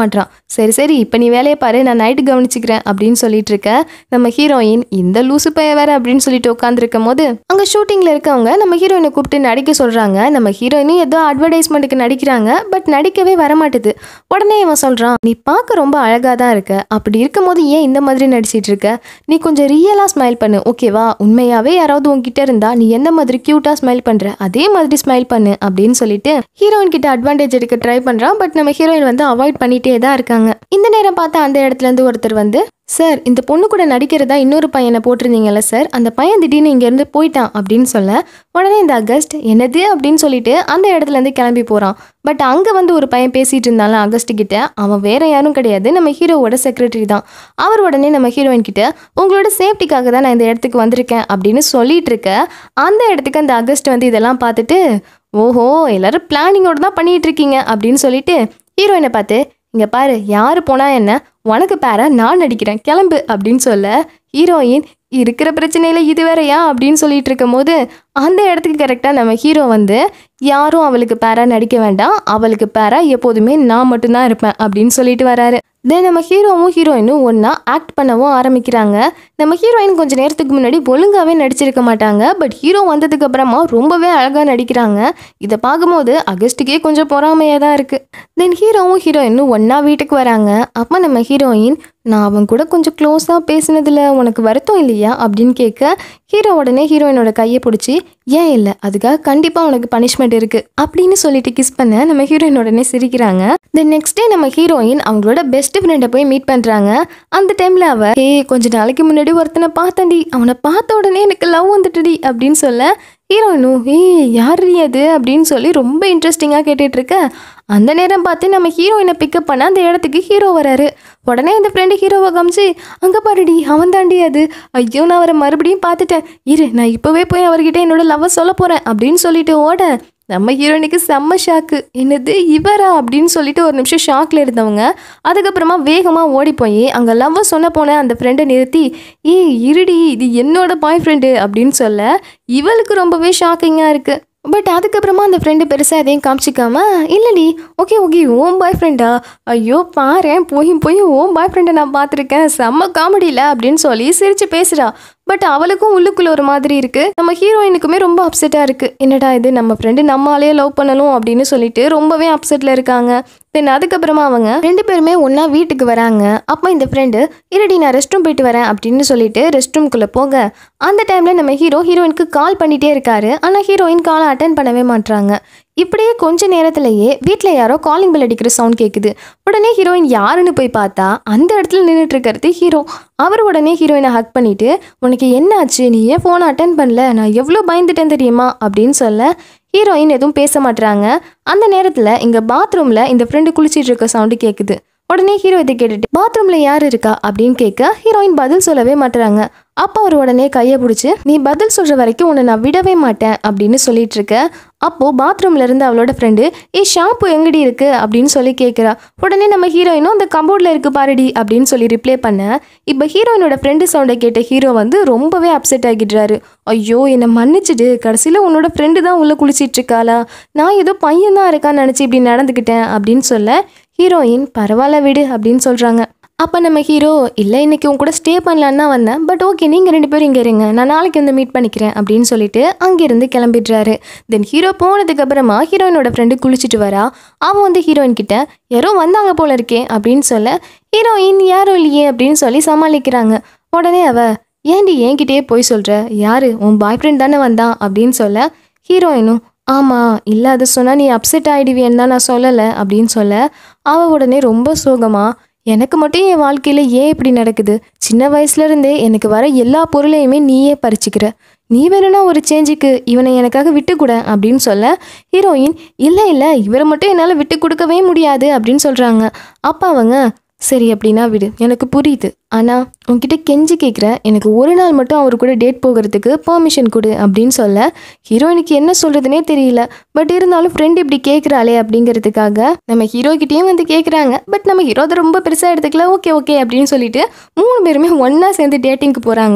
சரி சரி இப்போ நீ வேலையை பாரு நான் நைட்டு கவனிச்சுக்கிறேன் அப்படின்னு சொல்லிட்டு இருக்க நம்ம ஹீரோயின் இந்த லூசு பைய வேற அப்படின்னு சொல்லிட்டு உட்காந்துருக்கும் போது அங்கே ஷூட்டிங்கில் இருக்கவங்க நம்ம ஹீரோயினை கூப்பிட்டு நடிக்க சொல்கிறாங்க நம்ம ஹீரோயினும் ஏதோ அட்வர்டைஸ்மெண்ட்டுக்கு நடிக்கிறாங்க பட் நடிக்கவே வரமாட்டுது உடனே இவன் சொல்கிறான் நீ பார்க்க ரொம்ப அழகாக தான் இருக்க அப்படி இருக்கும்போது ஏன் இந்த மாதிரி நடிச்சிட்டு இருக்க நீ கொஞ்சம் ரியலாக ஸ்மைல் பண்ணு ஓகேவா உண்மையாகவே யாராவது உன்கிட்ட இருந்தா நீ எந்த மாதிரி க்யூட்டாக ஸ்மைல் பண்ணுற அதே மாதிரி ஸ்மைல் பண்ணு அப்படின்னு சொல்லிட்டு ஹீரோயின் கிட்ட அட்வான்டேஜ் எடுக்க ட்ரை பண்ணுறான் பட் நம்ம ஹீரோயின் வந்து அவாய்ட் பண்ணிட்டே தான் இருக்காங்க இந்த நேரம் பார்த்து அந்த இடத்துல இருந்து ஒருத்தர் வந்து சார் இந்த பொண்ணு கூட நடிக்கிறதா இன்னொரு பையனை போட்டிருந்தீங்கல்ல சார் அந்த பையன் திடீர்னு இங்கேருந்து போயிட்டான் அப்படின்னு சொல்ல உடனே இந்த அகஸ்ட் என்னது அப்படின்னு சொல்லிட்டு அந்த இடத்துல இருந்து கிளம்பி போகிறான் பட் அங்கே வந்து ஒரு பையன் பேசிட்டு இருந்தாலும் அகஸ்ட் கிட்ட அவன் வேற யாரும் கிடையாது நம்ம ஹீரோவோட செக்ரட்டரி தான் அவர் உடனே நம்ம ஹீரோயின் கிட்ட உங்களோட சேஃப்டிக்காக தான் நான் இந்த இடத்துக்கு வந்திருக்கேன் அப்படின்னு சொல்லிட்டு இருக்க அந்த இடத்துக்கு அந்த அகஸ்ட் வந்து இதெல்லாம் பார்த்துட்டு ஓஹோ எல்லாரும் பிளானிங்கோட தான் பண்ணிட்டு இருக்கீங்க அப்படின்னு சொல்லிட்டு ஹீரோயினை பார்த்து இங்க பாரு யாரு போனா என்ன உனக்கு பேர நான் நடிக்கிறேன் கிளம்பு அப்படின்னு சொல்ல ஹீரோயின் இருக்கிற பிரச்சனையில இது வேறயா அப்படின்னு சொல்லிட்டு இருக்கும் போது அந்த இடத்துக்கு கரெக்டாக நம்ம ஹீரோ வந்து யாரும் அவளுக்கு பேரா நடிக்க வேண்டாம் அவளுக்கு பேரா எப்போதுமே நான் மட்டும்தான் இருப்பேன் அப்படின்னு சொல்லிட்டு வராரு தென் நம்ம ஹீரோவும் ஹீரோயினும் ஒன்றா ஆக்ட் பண்ணவும் ஆரம்பிக்கிறாங்க நம்ம ஹீரோயின் கொஞ்ச நேரத்துக்கு முன்னாடி ஒழுங்காகவே நடிச்சிருக்க மாட்டாங்க பட் ஹீரோ வந்ததுக்கு அப்புறமா ரொம்பவே அழகாக நடிக்கிறாங்க இதை பார்க்கும்போது அகஸ்ட்டுக்கே கொஞ்சம் பொறாமையாக தான் இருக்குது தென் ஹீரோவும் ஹீரோயினும் ஒன்றா வீட்டுக்கு வராங்க அப்போ நம்ம ஹீரோயின் நான் அவன் கூட கொஞ்சம் க்ளோஸாக பேசினதில் உனக்கு வருத்தம் இல்லையா அப்படின்னு கேட்க ஹீரோ உடனே ஹீரோயினோட கையை பிடிச்சி ஏன் இல்லை அதுக்காக கண்டிப்பாக உனக்கு பனிஷ்மெண்ட் இருக்குது அப்படின்னு சொல்லிட்டு கிஸ் பண்ண நம்ம ஹீரோயின் உடனே சிரிக்கிறாங்க தென் நெக்ஸ்ட் டே நம்ம ஹீரோயின் அவங்களோட பெஸ்ட் ஃப்ரெண்டை போய் மீட் பண்ணுறாங்க அந்த டைமில் அவ ஏ கொஞ்ச நாளைக்கு முன்னாடி ஒருத்தனை பார்த்தேன்டி அவனை பார்த்த உடனே எனக்கு லவ் வந்துட்டுடி அப்படின்னு சொல்ல ஹீரோயினும் ஏய் யார் அது அப்படின்னு சொல்லி ரொம்ப இன்ட்ரெஸ்டிங்காக கேட்டுட்டு இருக்க அந்த நேரம் பார்த்து நம்ம ஹீரோயினை பிக்கப் பண்ண அந்த இடத்துக்கு ஹீரோ வராரு உடனே அந்த ஃப்ரெண்டு ஹீரோவை காமிச்சு அங்கே பாருடி அவன் தாண்டி அது ஐயோ நான் அவரை மறுபடியும் பார்த்துட்டேன் இரு நான் இப்போவே போய் அவர்கிட்ட என்னோட லவ்வை சொல்ல போகிறேன் அப்படின்னு சொல்லிட்டு ஓட நம்ம ஹீரோயினுக்கு செம்ம ஷாக்கு என்னது இவரா அப்படின்னு சொல்லிட்டு ஒரு நிமிஷம் ஷாக்ல இருந்தவங்க அதுக்கப்புறமா வேகமாக ஓடி போய் அங்கே லவ்வை சொன்ன போன அந்த ஃப்ரெண்டை நிறுத்தி ஏய் இருடி இது என்னோட பாய் ஃப்ரெண்டு அப்படின்னு சொல்ல இவளுக்கு ரொம்பவே ஷாக்கிங்காக இருக்குது பட் அதுக்கப்புறமா அந்த ஃப்ரெண்டு பெருசாக எதையும் காமிச்சிக்காம இல்லடி ஓகே ஓகே ஓம் பாய் ஃப்ரெண்டா ஐயோ பாரேன் போய் போய் ஓம் பாய் ஃப்ரெண்டை நான் பார்த்துருக்கேன் செம்ம காமெடியில் அப்படின்னு சொல்லி சிரிச்சு பேசுகிறா பட் அவளுக்கும் உள்ளுக்குள்ள ஒரு மாதிரி இருக்கு நம்ம ஹீரோயினுக்குமே ரொம்ப அப்செட்டாக இருக்கு என்னடா இது நம்ம ஃப்ரெண்டு நம்மளாலே லவ் பண்ணணும் அப்படின்னு சொல்லிட்டு ரொம்பவே அப்செட்டில் இருக்காங்க தென் அதுக்கப்புறமா அவங்க ரெண்டு பேருமே ஒன்றா வீட்டுக்கு வராங்க அப்போ இந்த ஃப்ரெண்டு இருடி நான் ரெஸ்ட் ரூம் போயிட்டு வரேன் அப்படின்னு சொல்லிட்டு ரெஸ்ட் ரூம்குள்ளே போக அந்த டைமில் நம்ம ஹீரோ ஹீரோயினுக்கு கால் பண்ணிகிட்டே இருக்காரு ஆனால் ஹீரோயின் காலை அட்டன் பண்ணவே மாட்றாங்க இப்படியே கொஞ்ச நேரத்திலேயே வீட்டில் யாரோ காலிங் பெல் அடிக்கிற சவுண்ட் கேட்குது உடனே ஹீரோயின் யாருன்னு போய் பார்த்தா அந்த இடத்துல நின்றுட்டு இருக்கிறது ஹீரோ அவர் உடனே ஹீரோயினை ஹக் பண்ணிட்டு உனக்கு என்ன ஆச்சு நீ ஏன் ஃபோனை அட்டன் பண்ணல நான் எவ்வளோ பயந்துட்டேன் தெரியுமா அப்படின்னு சொல்ல ஹீரோயின் எதுவும் பேச மாட்றாங்க அந்த நேரத்தில் இங்கே பாத்ரூமில் இந்த ஃப்ரெண்டு குளிச்சிட்டு இருக்க சவுண்டு கேட்குது உடனே ஹீரோ இதை கேட்டுட்டு பாத்ரூம்ல யார் இருக்கா அப்படின்னு கேட்க ஹீரோயின் பதில் சொல்லவே மாட்டுறாங்க அப்போ அவர் உடனே கையை பிடிச்சி நீ பதில் சொல்ற வரைக்கும் உன்னை நான் விடவே மாட்டேன் அப்படின்னு சொல்லிட்டு இருக்க அப்போ பாத்ரூம்ல இருந்து அவளோட ஃப்ரெண்டு ஏ ஷாம்பு எங்கடி இருக்கு அப்படின்னு சொல்லி கேட்குறா உடனே நம்ம ஹீரோயினும் அந்த கம்போர்ட்ல இருக்கு பாருடி அப்படின்னு சொல்லி ரிப்ளை பண்ண இப்போ ஹீரோயினோட ஃப்ரெண்டு சவுண்டை கேட்ட ஹீரோ வந்து ரொம்பவே அப்செட் ஆகிடுறாரு ஐயோ என்னை மன்னிச்சிடு கடைசியில் உன்னோட ஃப்ரெண்டு தான் உள்ள குளிச்சிட்டு இருக்காளா நான் ஏதோ பையன் தான் இருக்கான்னு நினச்சி இப்படி நடந்துக்கிட்டேன் அப்படின்னு சொல்ல ஹீரோயின் பரவாயில்ல விடு அப்படின்னு சொல்கிறாங்க அப்போ நம்ம ஹீரோ இல்லை இன்னைக்கு உன் கூட ஸ்டே பண்ணலான்னு தான் வந்தேன் பட் ஓகே நீங்கள் ரெண்டு பேரும் இங்கே இருங்க நான் நாளைக்கு வந்து மீட் பண்ணிக்கிறேன் அப்படின்னு சொல்லிட்டு அங்கேருந்து கிளம்பிடுறாரு தென் ஹீரோ போனதுக்கு அப்புறமா ஹீரோயினோட ஃப்ரெண்டு குளிச்சுட்டு வரா அவன் வந்து ஹீரோயின் கிட்ட யாரோ வந்தாங்க போல இருக்கே அப்படின்னு சொல்ல ஹீரோயின் யாரும் இல்லையே அப்படின்னு சொல்லி சமாளிக்கிறாங்க உடனே அவ ஏன்டி என்கிட்டயே போய் சொல்கிற யாரு உன் பாய் ஃப்ரெண்ட் தானே வந்தான் அப்படின்னு சொல்ல ஹீரோயினும் ஆமாம் இல்லை அது சொன்னால் நீ அப்செட் ஆகிடுவியன்னு தான் நான் சொல்லலை அப்படின்னு சொல்ல அவள் உடனே ரொம்ப சோகமாக எனக்கு மட்டும் என் வாழ்க்கையில் ஏன் இப்படி நடக்குது சின்ன வயசுல இருந்தே எனக்கு வர எல்லா பொருளையுமே நீயே பறிச்சுக்கிற நீ வேணும்னா ஒரு சேஞ்சுக்கு இவனை எனக்காக விட்டு கொடு அப்படின்னு சொல்ல ஹீரோயின் இல்லை இல்லை இவரை மட்டும் என்னால் விட்டு கொடுக்கவே முடியாது அப்படின்னு சொல்கிறாங்க அப்போ அவங்க சரி அப்படின்னா விடு எனக்கு புரியுது ஆனால் உன்கிட்ட கெஞ்சி கேட்குறேன் எனக்கு ஒரு நாள் மட்டும் அவர் கூட டேட் போகிறதுக்கு பெர்மிஷன் கொடு அப்படின்னு சொல்ல ஹீரோயினுக்கு என்ன சொல்கிறதுனே தெரியல பட் இருந்தாலும் ஃப்ரெண்ட் இப்படி கேட்குறாளே அப்படிங்கிறதுக்காக நம்ம ஹீரோ கிட்டேயும் வந்து கேட்குறாங்க பட் நம்ம ஹீரோ அதை ரொம்ப பெருசாக எடுத்துக்கல ஓகே ஓகே அப்படின்னு சொல்லிட்டு மூணு பேருமே ஒன்றா சேர்ந்து டேட்டிங்க்கு போகிறாங்க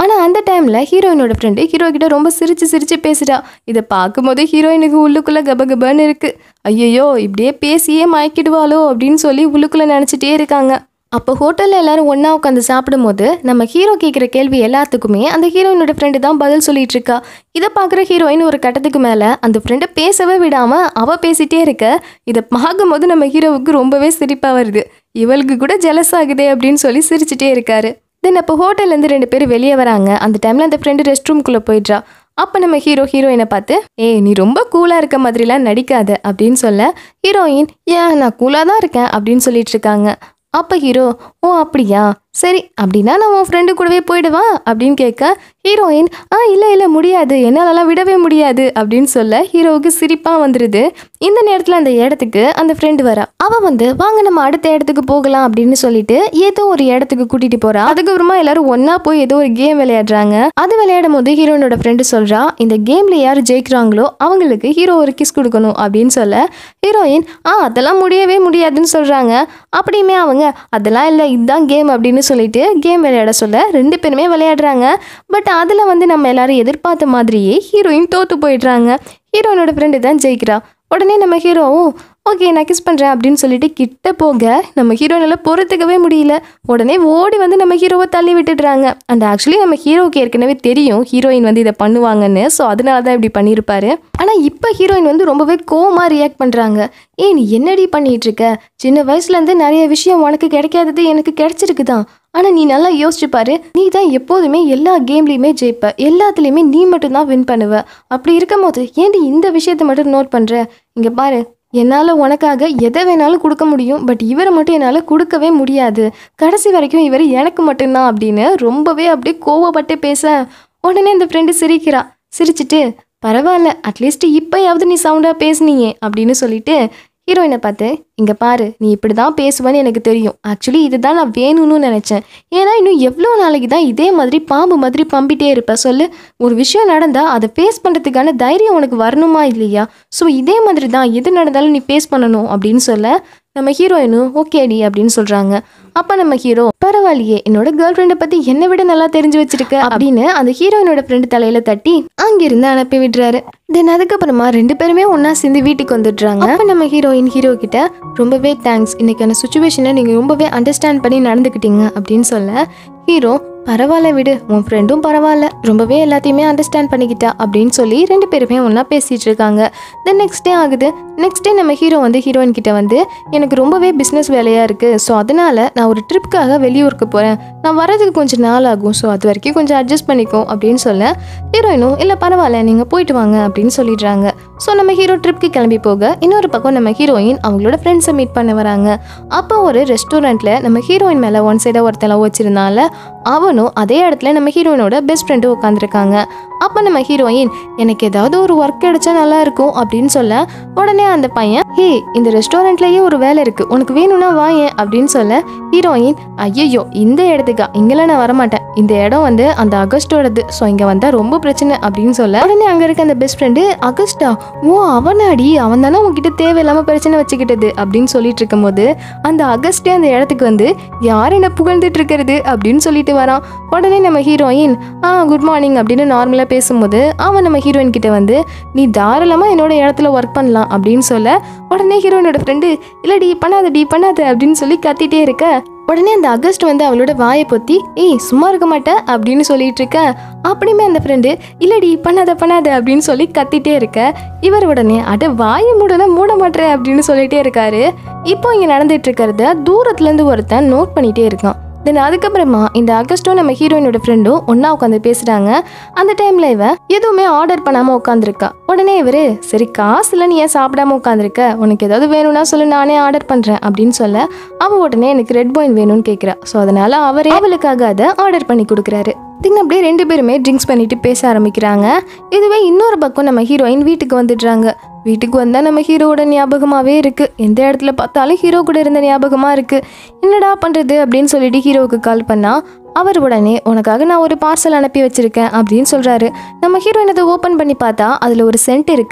ஆனால் அந்த டைமில் ஹீரோயினோட ஃப்ரெண்டு ஹீரோ கிட்ட ரொம்ப சிரிச்சு சிரிச்சு பேசுகிறா இதை பார்க்கும்போது ஹீரோயினுக்கு உள்ளுக்குள்ளே கபகபன்னு இருக்குது ஐயோ இப்படியே பேசியே மயக்கிடுவாளோ அப்படின்னு சொல்லி உள்ளுக்குள்ளே நினச்சிட்டே இருக்காங்க அப்போ ஹோட்டலில் எல்லாரும் ஒன்றா உட்காந்து சாப்பிடும்போது நம்ம ஹீரோ கேட்குற கேள்வி எல்லாத்துக்குமே அந்த ஹீரோயினோட ஃப்ரெண்டு தான் பதில் சொல்லிட்டு இருக்கா இதை பார்க்குற ஹீரோயின் ஒரு கட்டத்துக்கு மேலே அந்த ஃப்ரெண்டை பேசவே விடாமல் அவள் பேசிட்டே இருக்க இதை பார்க்கும்போது நம்ம ஹீரோவுக்கு ரொம்பவே சிரிப்பாக வருது இவளுக்கு கூட ஜெலஸ் ஆகுதே அப்படின்னு சொல்லி சிரிச்சிட்டே இருக்காரு தென் அப்போ ஹோட்டல்லேருந்து ரெண்டு பேரும் வெளியே வராங்க அந்த டைமில் அந்த ஃப்ரெண்டு ரெஸ்ட் ரூம்குள்ளே போயிடுறா அப்போ நம்ம ஹீரோ ஹீரோயினை பார்த்து ஏய் நீ ரொம்ப கூலாக இருக்க மாதிரிலாம் நடிக்காத அப்படின்னு சொல்ல ஹீரோயின் ஏன் நான் கூலாக தான் இருக்கேன் அப்படின்னு சொல்லிட்டு இருக்காங்க அப்போ ஹீரோ ஓ அப்படியா சரி அப்படின்னா நான் உன் ஃப்ரெண்டு கூடவே போயிடுவா அப்படின்னு கேட்க ஹீரோயின் ஆ இல்லை இல்லை முடியாது என்னாலலாம் விடவே முடியாது அப்படின்னு சொல்ல ஹீரோவுக்கு சிரிப்பாக வந்துடுது இந்த நேரத்தில் அந்த இடத்துக்கு அந்த ஃப்ரெண்டு வரா அவள் வந்து வாங்க நம்ம அடுத்த இடத்துக்கு போகலாம் அப்படின்னு சொல்லிட்டு ஏதோ ஒரு இடத்துக்கு கூட்டிட்டு போறா அதுக்கப்புறமா எல்லாரும் ஒண்ணா போய் ஏதோ ஒரு கேம் விளையாடுறாங்க அது விளையாடும் போது ஹீரோனோட ஃப்ரெண்டு சொல்றா இந்த கேம்ல யார் ஜெயிக்கிறாங்களோ அவங்களுக்கு ஹீரோ ஒரு கிஸ் கொடுக்கணும் அப்படின்னு சொல்ல ஹீரோயின் ஆ அதெல்லாம் முடியவே முடியாதுன்னு சொல்றாங்க அப்படியுமே அவங்க அதெல்லாம் இல்லை இதுதான் கேம் அப்படின்னு சொல்லிட்டு கேம் விளையாட சொல்ல ரெண்டு பேருமே விளையாடுறாங்க பட் அதில் வந்து நம்ம எல்லாரும் எதிர்பார்த்த மாதிரியே ஹீரோயின் தோத்து போயிடுறாங்க ஹீரோயினோட ஃப்ரெண்டு தான் ஜெயிக்கிறா உடனே நம்ம ஹீரோவும் ஓகே நான் கிஸ் பண்ணுறேன் அப்படின்னு சொல்லிட்டு கிட்ட போக நம்ம ஹீரோயினால பொறுத்துக்கவே முடியல உடனே ஓடி வந்து நம்ம ஹீரோவை தள்ளி விட்டுடுறாங்க அண்ட் ஆக்சுவலி நம்ம ஹீரோவுக்கு ஏற்கனவே தெரியும் ஹீரோயின் வந்து இதை பண்ணுவாங்கன்னு ஸோ அதனால தான் இப்படி பண்ணியிருப்பாரு ஆனால் இப்போ ஹீரோயின் வந்து ரொம்பவே கோவமாக ரியாக்ட் பண்ணுறாங்க ஏய் நீ என்னடி பண்ணிட்டு இருக்க சின்ன வயசுலேருந்து நிறைய விஷயம் உனக்கு கிடைக்காதது எனக்கு கிடைச்சிருக்கு தான் ஆனால் நீ நல்லா யோசிச்சு பாரு நீ தான் எப்போதுமே எல்லா கேம்லேயுமே ஜெயிப்ப எல்லாத்துலேயுமே நீ மட்டும்தான் வின் பண்ணுவ அப்படி இருக்கும் போது ஏன்டி இந்த விஷயத்தை மட்டும் நோட் பண்ணுற இங்கே பாரு என்னால் உனக்காக எதை வேணாலும் கொடுக்க முடியும் பட் இவரை மட்டும் என்னால் கொடுக்கவே முடியாது கடைசி வரைக்கும் இவர் எனக்கு மட்டும்தான் அப்படின்னு ரொம்பவே அப்படியே கோவப்பட்டு பேச உடனே இந்த ஃப்ரெண்டு சிரிக்கிறா சிரிச்சிட்டு பரவாயில்ல அட்லீஸ்ட் இப்போயாவது நீ சவுண்டாக பேசுனீங்க அப்படின்னு சொல்லிட்டு ஹீரோயினை பார்த்து இங்கே பாரு நீ இப்படி தான் பேசுவேன்னு எனக்கு தெரியும் ஆக்சுவலி இதுதான் நான் வேணும்னு நினச்சேன் ஏன்னா இன்னும் எவ்வளோ நாளைக்கு தான் இதே மாதிரி பாம்பு மாதிரி பம்பிட்டே இருப்ப சொல்லு ஒரு விஷயம் நடந்தால் அதை ஃபேஸ் பண்ணுறதுக்கான தைரியம் உனக்கு வரணுமா இல்லையா ஸோ இதே மாதிரி தான் எது நடந்தாலும் நீ ஃபேஸ் பண்ணணும் அப்படின்னு சொல்ல நம்ம ஹீரோயினும் ஓகேடி அப்படின்னு சொல்கிறாங்க அப்போ நம்ம ஹீரோ பரவாயில்லையே என்னோட கேர்ள் ஃப்ரெண்டை பற்றி என்னை விட நல்லா தெரிஞ்சு வச்சிருக்க அப்படின்னு அந்த ஹீரோயினோட ஃப்ரெண்டு தலையில தட்டி அங்கிருந்து அனுப்பி விடுறாரு தென் அதுக்கப்புறமா ரெண்டு பேருமே ஒன்றா சேர்ந்து வீட்டுக்கு வந்துடுறாங்க அப்போ நம்ம ஹீரோயின் ஹீரோ கிட்ட ரொம்பவே தேங்க்ஸ் இன்னைக்கான சுச்சுவேஷனை நீங்கள் ரொம்பவே அண்டர்ஸ்டாண்ட் பண்ணி நடந்துக்கிட்டீங்க அப்படின்னு சொல்ல ஹீரோ பரவாயில்ல விடு உன் ஃப்ரெண்டும் பரவாயில்ல ரொம்பவே எல்லாத்தையுமே அண்டர்ஸ்டாண்ட் பண்ணிக்கிட்டா அப்படின்னு சொல்லி ரெண்டு பேருமே ஒன்றா பேசிகிட்டு இருக்காங்க தென் நெக்ஸ்ட் டே ஆகுது நெக்ஸ்ட் டே நம்ம ஹீரோ வந்து ஹீரோயின் கிட்ட வந்து எனக்கு ரொம்பவே பிஸ்னஸ் வேலையாக இருக்குது ஸோ அதனால் நான் ஒரு ட்ரிப்புக்காக வெளியூருக்கு போகிறேன் நான் வரதுக்கு கொஞ்சம் நாள் ஆகும் ஸோ அது வரைக்கும் கொஞ்சம் அட்ஜஸ்ட் பண்ணிக்கோ அப்படின்னு சொல்ல ஹீரோயினும் இல்லை பரவாயில்ல நீங்கள் போயிட்டு வாங்க அப்படின்னு சொல்லிடுறாங்க ஸோ நம்ம ஹீரோ ட்ரிப்க்கு கிளம்பி போக இன்னொரு பக்கம் நம்ம ஹீரோயின் அவங்களோட ஃப்ரெண்ட்ஸை மீட் பண்ண வராங்க அப்போ ஒரு ரெஸ்டாரண்ட்டில் நம்ம ஹீரோயின் மேலே ஒன் சைடாக ஒருத்தன் லவ் வச்சிருந்தால அவனும் அதே இடத்துல நம்ம ஹீரோயினோட பெஸ்ட் ஃப்ரெண்டும் உட்காந்துருக்காங்க அப்போ நம்ம ஹீரோயின் எனக்கு ஏதாவது ஒரு ஒர்க் கிடைச்சா நல்லா இருக்கும் அப்படின்னு சொல்ல உடனே அந்த பையன் ஹே இந்த ரெஸ்டாரண்ட்லயே ஒரு வேலை இருக்கு உனக்கு வேணும்னா வாயேன் அப்படின்னு சொல்ல ஹீரோயின் ஐயோ இந்த இடத்துக்கா இங்கெல்லாம் நான் வரமாட்டேன் இந்த இடம் வந்து அந்த அகஸ்டோடது ஸோ இங்கே வந்தால் ரொம்ப பிரச்சனை அப்படின்னு சொல்ல உடனே அங்கே இருக்க அந்த பெஸ்ட் ஃப்ரெண்டு அகஸ்டா ஓ அவனாடி அவன் தானே உங்ககிட்ட தேவையில்லாமல் பிரச்சனை வச்சுக்கிட்டது அப்படின்னு சொல்லிட்டு இருக்கும்போது அந்த அகஸ்டே அந்த இடத்துக்கு வந்து யார் என்ன புகழ்ந்துட்டு இருக்கிறது அப்படின்னு சொல்லிட்டு வரான் உடனே நம்ம ஹீரோயின் ஆ குட் மார்னிங் அப்படின்னு நார்மலாக பேசும்போது அவன் நம்ம ஹீரோயின் கிட்ட வந்து நீ தாராளமாக என்னோட இடத்துல ஒர்க் பண்ணலாம் அப்படின்னு சொல்ல உடனே ஹீரோயினோட ஃப்ரெண்டு இல்லடி பண்ணாதடி பண்ணாத அப்படின்னு சொல்லி கத்திட்டே இருக்க உடனே அந்த அகஸ்ட் வந்து அவளோட வாயை பொத்தி ஏய் சும்மா இருக்க மாட்டே அப்படின்னு சொல்லிட்டு இருக்க அப்படியுமே அந்த ஃப்ரெண்டு இல்லடி பண்ணாத பண்ணாத அப்படின்னு சொல்லி கத்திட்டே இருக்க இவர் உடனே அட வாயை மூடனா மூட மாட்டேன் அப்படின்னு சொல்லிட்டே இருக்காரு இப்போ இங்கே நடந்துட்டு இருக்கிறத தூரத்துலேருந்து ஒருத்தன் நோட் பண்ணிட்டே இருக்கான் தென் அதுக்கப்புறமா இந்த அகஸ்டும் நம்ம ஹீரோயினோட ஃப்ரெண்டும் ஒன்றா உட்காந்து பேசுகிறாங்க அந்த டைமில் இவன் எதுவுமே ஆர்டர் பண்ணாமல் உட்காந்துருக்கா உடனே இவர் சரி காசு இல்லை நீ ஏன் சாப்பிடாம உட்காந்துருக்க உனக்கு ஏதாவது வேணும்னா சொல்லு நானே ஆர்டர் பண்ணுறேன் அப்படின்னு சொல்ல அவள் உடனே எனக்கு ரெட் பாயின் வேணும்னு கேட்குறா ஸோ அதனால அவரே அவளுக்காக அதை ஆர்டர் பண்ணி கொடுக்குறாரு திங்க அப்படியே ரெண்டு பேருமே ட்ரிங்க்ஸ் பண்ணிட்டு பேச ஆரம்பிக்கிறாங்க இதுவே இன்னொரு பக்கம் நம்ம ஹீரோயின் வீட்டுக்கு வந்துடுறாங்க வீட்டுக்கு வந்தால் நம்ம ஹீரோவோட ஞாபகமாகவே இருக்குது எந்த இடத்துல பார்த்தாலும் ஹீரோ கூட இருந்த ஞாபகமாக இருக்குது என்னடா பண்ணுறது அப்படின்னு சொல்லிட்டு ஹீரோவுக்கு கால் பண்ணால் அவர் உடனே உனக்காக நான் ஒரு பார்சல் அனுப்பி வச்சிருக்கேன் அப்படின்னு சொல்கிறாரு நம்ம ஹீரோயின் அதை ஓப்பன் பண்ணி பார்த்தா அதில் ஒரு சென்ட் இருக்குது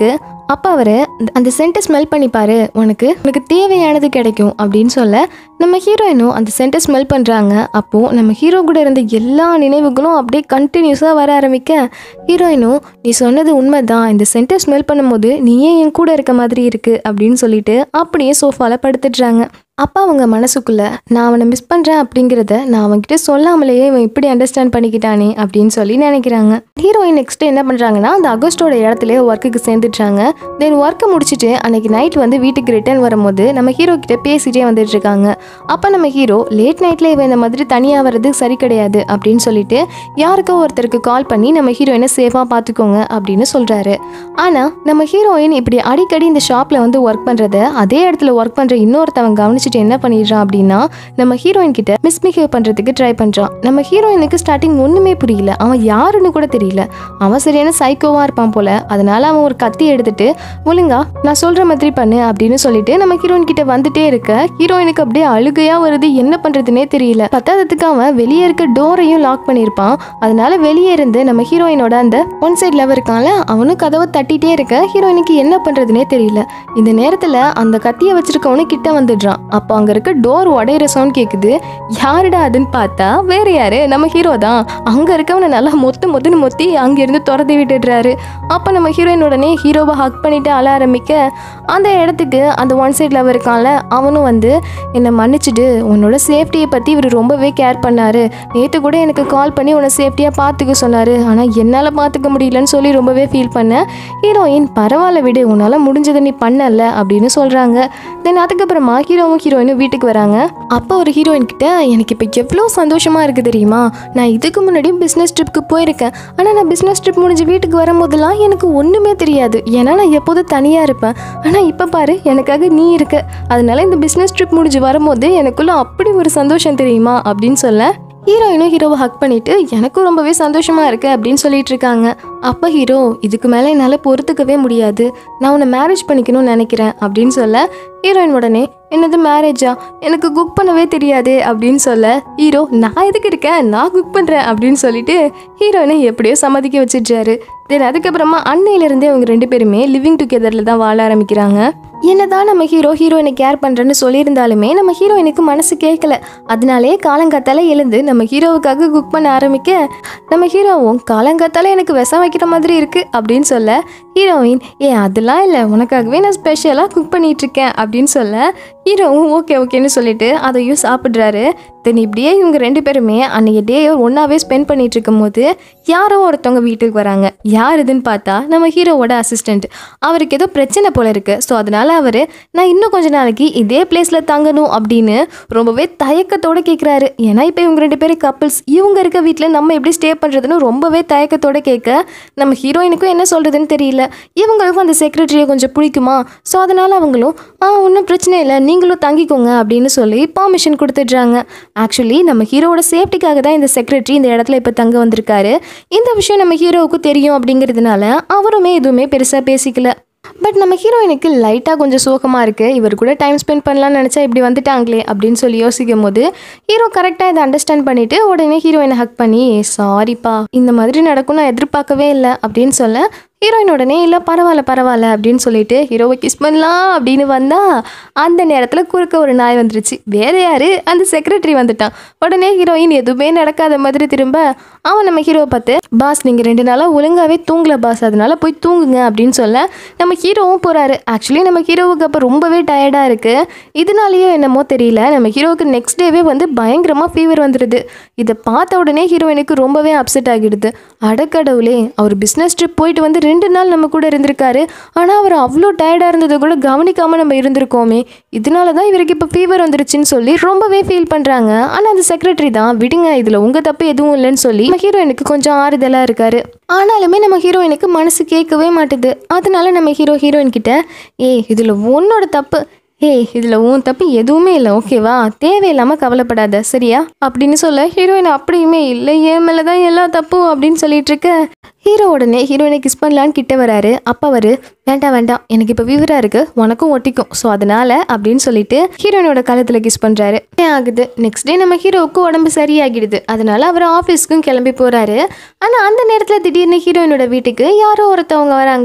அப்போ அவர் அந்த சென்ட்டை ஸ்மெல் பண்ணி பாரு உனக்கு உனக்கு தேவையானது கிடைக்கும் அப்படின்னு சொல்ல நம்ம ஹீரோயினும் அந்த சென்ட்டை ஸ்மெல் பண்ணுறாங்க அப்போது நம்ம ஹீரோ கூட இருந்த எல்லா நினைவுகளும் அப்படியே கண்டினியூஸாக வர ஆரம்பிக்க ஹீரோயினும் நீ சொன்னது உண்மைதான் இந்த சென்ட்டை ஸ்மெல் பண்ணும்போது நீயே என் கூட இருக்க மாதிரி இருக்கு அப்படின்னு சொல்லிட்டு அப்படியே சோஃபாவில் படுத்துடுறாங்க அப்பா அவங்க மனசுக்குள்ள நான் அவனை மிஸ் பண்ணுறேன் அப்படிங்கிறத நான் அவன்கிட்ட சொல்லாமலேயே இவன் இப்படி அண்டர்ஸ்டாண்ட் பண்ணிக்கிட்டானே அப்படின்னு சொல்லி நினைக்கிறாங்க ஹீரோயின் நெக்ஸ்ட் என்ன பண்ணுறாங்கன்னா அந்த அகஸ்டோட இடத்துலயே ஒர்க்குக்கு சேர்ந்துட்டாங்க தென் ஒர்க்கை முடிச்சுட்டு அன்னைக்கு நைட் வந்து வீட்டுக்கு ரிட்டர்ன் வரும்போது நம்ம ஹீரோ கிட்ட பேசிட்டே வந்துட்டு இருக்காங்க அப்போ நம்ம ஹீரோ லேட் நைட்டில் இவன் இந்த மாதிரி தனியாக வர்றது சரி கிடையாது அப்படின்னு சொல்லிட்டு யாருக்கோ ஒருத்தருக்கு கால் பண்ணி நம்ம ஹீரோயினை சேஃபாக பார்த்துக்கோங்க அப்படின்னு சொல்கிறாரு ஆனால் நம்ம ஹீரோயின் இப்படி அடிக்கடி இந்த ஷாப்பில் வந்து ஒர்க் பண்ணுறத அதே இடத்துல ஒர்க் பண்ணுற இன்னொருத்தவன் கவனிச்சுட்டு என்ன பண்ணிடுறான் அப்படின்னா நம்ம ஹீரோயின் கிட்ட மிஸ்பிஹேவ் பண்ணுறதுக்கு ட்ரை பண்ணுறான் நம்ம ஹீரோயினுக்கு ஸ்டார்டிங் ஒன்றுமே புரியல அவன் யாருன்னு கூட தெரியல அவன் சரியான சைக்கோவாக இருப்பான் போல அதனால அவன் ஒரு கத்தி எடுத்துட்டு ஒழுங்கா நான் சொல்கிற மாதிரி பண்ணு அப்படின்னு சொல்லிட்டு நம்ம ஹீரோயின் கிட்ட வந்துட்டே இருக்க ஹீரோயினுக்கு அப்படியே அழுகையாக வருது என்ன பண்ணுறதுனே தெரியல பத்தாததுக்கு அவன் வெளியே இருக்க டோரையும் லாக் பண்ணியிருப்பான் அதனால வெளியே இருந்து நம்ம ஹீரோயினோட அந்த ஒன் சைட் லவ் இருக்கான்ல அவனும் கதவை தட்டிட்டே இருக்க ஹீரோயினுக்கு என்ன பண்ணுறதுனே தெரியல இந்த நேரத்தில் அந்த கத்தியை வச்சிருக்கவனு கிட்ட வந்துடுறான் அப்போ அங்கே இருக்க டோர் உடையிற சவுண்ட் கேட்குது யாருடா அதுன்னு பார்த்தா வேற யாரு நம்ம ஹீரோ தான் அங்கே இருக்கவனை நல்லா மொத்து மொத்துன்னு மொத்தி அங்கேருந்து துரத்தி விட்டுடுறாரு அப்போ நம்ம ஹீரோயின் உடனே ஹீரோவை ஹக் பண்ணிட்டு அழ ஆரம்பிக்க அந்த இடத்துக்கு அந்த ஒன் சைட் லவ் இருக்கான்ல அவனும் வந்து என்னை மன்னிச்சிடு உன்னோட சேஃப்டியை பற்றி இவர் ரொம்பவே கேர் பண்ணாரு நேற்று கூட எனக்கு கால் பண்ணி உன்னை சேஃப்டியாக பார்த்துக்க சொன்னார் ஆனால் என்னால் பார்த்துக்க முடியலன்னு சொல்லி ரொம்பவே ஃபீல் பண்ணேன் ஹீரோயின் பரவாயில்ல விடு உன்னால் முடிஞ்சதை நீ பண்ணல அப்படின்னு சொல்கிறாங்க தென் அதுக்கப்புறமா ஹீரோவும் ஹீரோயினும் வீட்டுக்கு வராங்க அப்போ ஒரு ஹீரோயின் கிட்ட எனக்கு இப்போ எவ்வளோ சந்தோஷமாக இருக்குது தெரியுமா நான் இதுக்கு முன்னாடியும் பிஸ்னஸ் ட்ரிப்புக்கு போயிருக்கேன் ஆனால் நான் பிஸ்னஸ் ட்ரிப் முடிஞ்சு வீட்டுக்கு வரும்போதெல்லாம் எனக்கு ஒன்றுமே தெரியாது ஏன்னா நான் எப்போதும் தனியாக இருப்பேன் ஆனால் இப்போ பாரு எனக்காக நீ இருக்க அதனால இந்த பிஸ்னஸ் ட்ரிப் முடிஞ்சு வரும்போது எனக்குள்ள அப்படி ஒரு சந்தோஷம் தெரியுமா அப்படின்னு சொல்ல ஹீரோயினும் ஹீரோவை ஹக் பண்ணிட்டு எனக்கும் ரொம்பவே சந்தோஷமா இருக்கு அப்படின்னு சொல்லிட்டு இருக்காங்க அப்போ ஹீரோ இதுக்கு மேலே என்னால் பொறுத்துக்கவே முடியாது நான் உன்னை மேரேஜ் பண்ணிக்கணும்னு நினைக்கிறேன் அப்படின்னு சொல்ல ஹீரோயின் உடனே என்னது மேரேஜா எனக்கு குக் பண்ணவே தெரியாதே அப்படின்னு சொல்ல ஹீரோ நான் எதுக்கு இருக்கேன் நான் குக் பண்ணுறேன் அப்படின்னு சொல்லிட்டு ஹீரோயினை எப்படியோ சம்மதிக்க வச்சிடுறாரு தென் அதுக்கப்புறமா அன்னையிலேருந்தே அவங்க ரெண்டு பேருமே லிவிங் டுகெதரில் தான் வாழ ஆரம்பிக்கிறாங்க என்னதான் நம்ம ஹீரோ ஹீரோயினை கேர் பண்ணுறேன்னு சொல்லியிருந்தாலுமே நம்ம ஹீரோயினுக்கு மனசு கேட்கல அதனாலே காலங்காத்தால எழுந்து நம்ம ஹீரோவுக்காக குக் பண்ண ஆரம்பிக்க நம்ம ஹீரோவும் காலங்காத்தால எனக்கு விஷம் வைக்கிற மாதிரி இருக்கு அப்படின்னு சொல்ல ஹீரோயின் ஏ அதெல்லாம் இல்லை உனக்காகவே நான் ஸ்பெஷலாக குக் பண்ணிட்டு இருக்கேன் அப்படின்னு சொல்ல ஹீரோவும் ஓகே ஓகேன்னு சொல்லிட்டு அதையும் சாப்பிட்றாரு தென் இப்படியே இவங்க ரெண்டு பேருமே அன்னைக்கு டே ஒன்றாவே ஸ்பெண்ட் பண்ணிட்டு இருக்கும்போது யாரோ ஒருத்தவங்க வீட்டுக்கு வராங்க யார் இதுன்னு பார்த்தா நம்ம ஹீரோவோட அசிஸ்டண்ட் அவருக்கு ஏதோ பிரச்சனை போல இருக்கு ஸோ அதனால அவர் நான் இன்னும் கொஞ்ச நாளைக்கு இதே பிளேஸில் தங்கணும் அப்படின்னு ரொம்பவே தயக்கத்தோட கேட்குறாரு ஏன்னா இப்போ இவங்க ரெண்டு பேரும் கப்பிள்ஸ் இவங்க இருக்க வீட்டில் நம்ம எப்படி ஸ்டே பண்ணுறதுன்னு ரொம்பவே தயக்கத்தோட கேட்க நம்ம ஹீரோயினுக்கும் என்ன சொல்கிறதுன்னு தெரியல இவங்களுக்கும் அந்த செக்ரட்டரியை கொஞ்சம் பிடிக்குமா ஸோ அதனால அவங்களும் ஆ ஒன்றும் பிரச்சனை இல்லை நீங்களும் தங்கிக்கோங்க அப்படின்னு சொல்லி பர்மிஷன் கொடுத்துட்றாங்க ஆக்சுவலி நம்ம ஹீரோவோட சேஃப்டிக்காக தான் இந்த செக்ரட்டரி இந்த இடத்துல இப்போ தங்க வந்திருக்காரு இந்த விஷயம் நம்ம ஹீரோவுக்கு தெரியும் அப்படிங்கிறதுனால அவருமே எதுவுமே பெருசாக பேசிக்கல பட் நம்ம ஹீரோயினுக்கு லைட்டாக கொஞ்சம் சோகமாக இருக்குது இவர் கூட டைம் ஸ்பெண்ட் பண்ணலாம்னு நினச்சா இப்படி வந்துட்டாங்களே அப்படின்னு சொல்லி யோசிக்கும் போது ஹீரோ கரெக்டாக இதை அண்டர்ஸ்டாண்ட் பண்ணிவிட்டு உடனே ஹீரோயினை ஹக் பண்ணி சாரிப்பா இந்த மாதிரி நடக்கும் நான் எதிர்பார்க்கவே இல்லை அப்படின்னு சொல்ல ஹீரோயின் உடனே இல்லை பரவாயில்ல பரவாயில்ல அப்படின்னு சொல்லிட்டு ஹீரோவை கிஸ் பண்ணலாம் அப்படின்னு வந்தா அந்த நேரத்தில் குறுக்க ஒரு நாய் வந்துருச்சு வேற யாரு அந்த செக்ரட்டரி வந்துட்டான் உடனே ஹீரோயின் எதுவுமே நடக்காத மாதிரி திரும்ப அவன் நம்ம ஹீரோவை பார்த்து பாஸ் நீங்கள் ரெண்டு நாளாக ஒழுங்காவே தூங்கல பாஸ் அதனால போய் தூங்குங்க அப்படின்னு சொல்ல நம்ம ஹீரோவும் போகிறாரு ஆக்சுவலி நம்ம ஹீரோவுக்கு அப்போ ரொம்பவே டயர்டாக இருக்குது இதனாலேயோ என்னமோ தெரியல நம்ம ஹீரோவுக்கு நெக்ஸ்ட் டேவே வந்து பயங்கரமாக ஃபீவர் வந்துடுது இதை பார்த்த உடனே ஹீரோயினுக்கு ரொம்பவே அப்செட் ஆகிடுது அடக்கடவுளே அவர் பிஸ்னஸ் ட்ரிப் போயிட்டு வந்து ரெண்டு நாள் நம்ம கூட இருந்திருக்காரு ஆனால் அவர் அவ்வளோ டயர்டாக இருந்ததை கூட கவனிக்காமல் நம்ம இருந்திருக்கோமே இதனால தான் இவருக்கு இப்போ ஃபீவர் வந்துருச்சுன்னு சொல்லி ரொம்பவே ஃபீல் பண்ணுறாங்க ஆனால் அந்த செக்ரட்டரி தான் விடுங்க இதில் உங்கள் தப்பு எதுவும் இல்லைன்னு சொல்லி நம்ம ஹீரோயினுக்கு கொஞ்சம் ஆறுதலாக இருக்காரு ஆனாலுமே நம்ம ஹீரோயினுக்கு மனசு கேட்கவே மாட்டுது அதனால நம்ம ஹீரோ ஹீரோயின் கிட்ட ஏய் இதில் உன்னோட தப்பு ஏய் இதில் உன் தப்பு எதுவுமே இல்லை ஓகேவா தேவையில்லாமல் கவலைப்படாத சரியா அப்படின்னு சொல்ல ஹீரோயின் அப்படியுமே இல்லை என் மேலே தான் எல்லா தப்பும் அப்படின்னு சொல்லிட்டு இருக்க ஹீரோ உடனே ஹீரோயினை கிஸ் பண்ணலான்னு கிட்ட வராரு அப்போ அவர் வேண்டாம் வேண்டாம் எனக்கு இப்போ விவரம் இருக்கு உனக்கும் ஒட்டிக்கும் ஸோ அதனால அப்படின்னு சொல்லிட்டு ஹீரோயினோட கழுத்தில் கிஸ் பண்ணுறாரு ஆகுது நெக்ஸ்ட் டே நம்ம ஹீரோவுக்கு உடம்பு சரியாகிடுது அதனால அவர் ஆஃபீஸ்க்கும் கிளம்பி போகிறாரு ஆனால் அந்த நேரத்தில் திடீர்னு ஹீரோயினோட வீட்டுக்கு யாரோ ஒருத்தவங்க வராங்க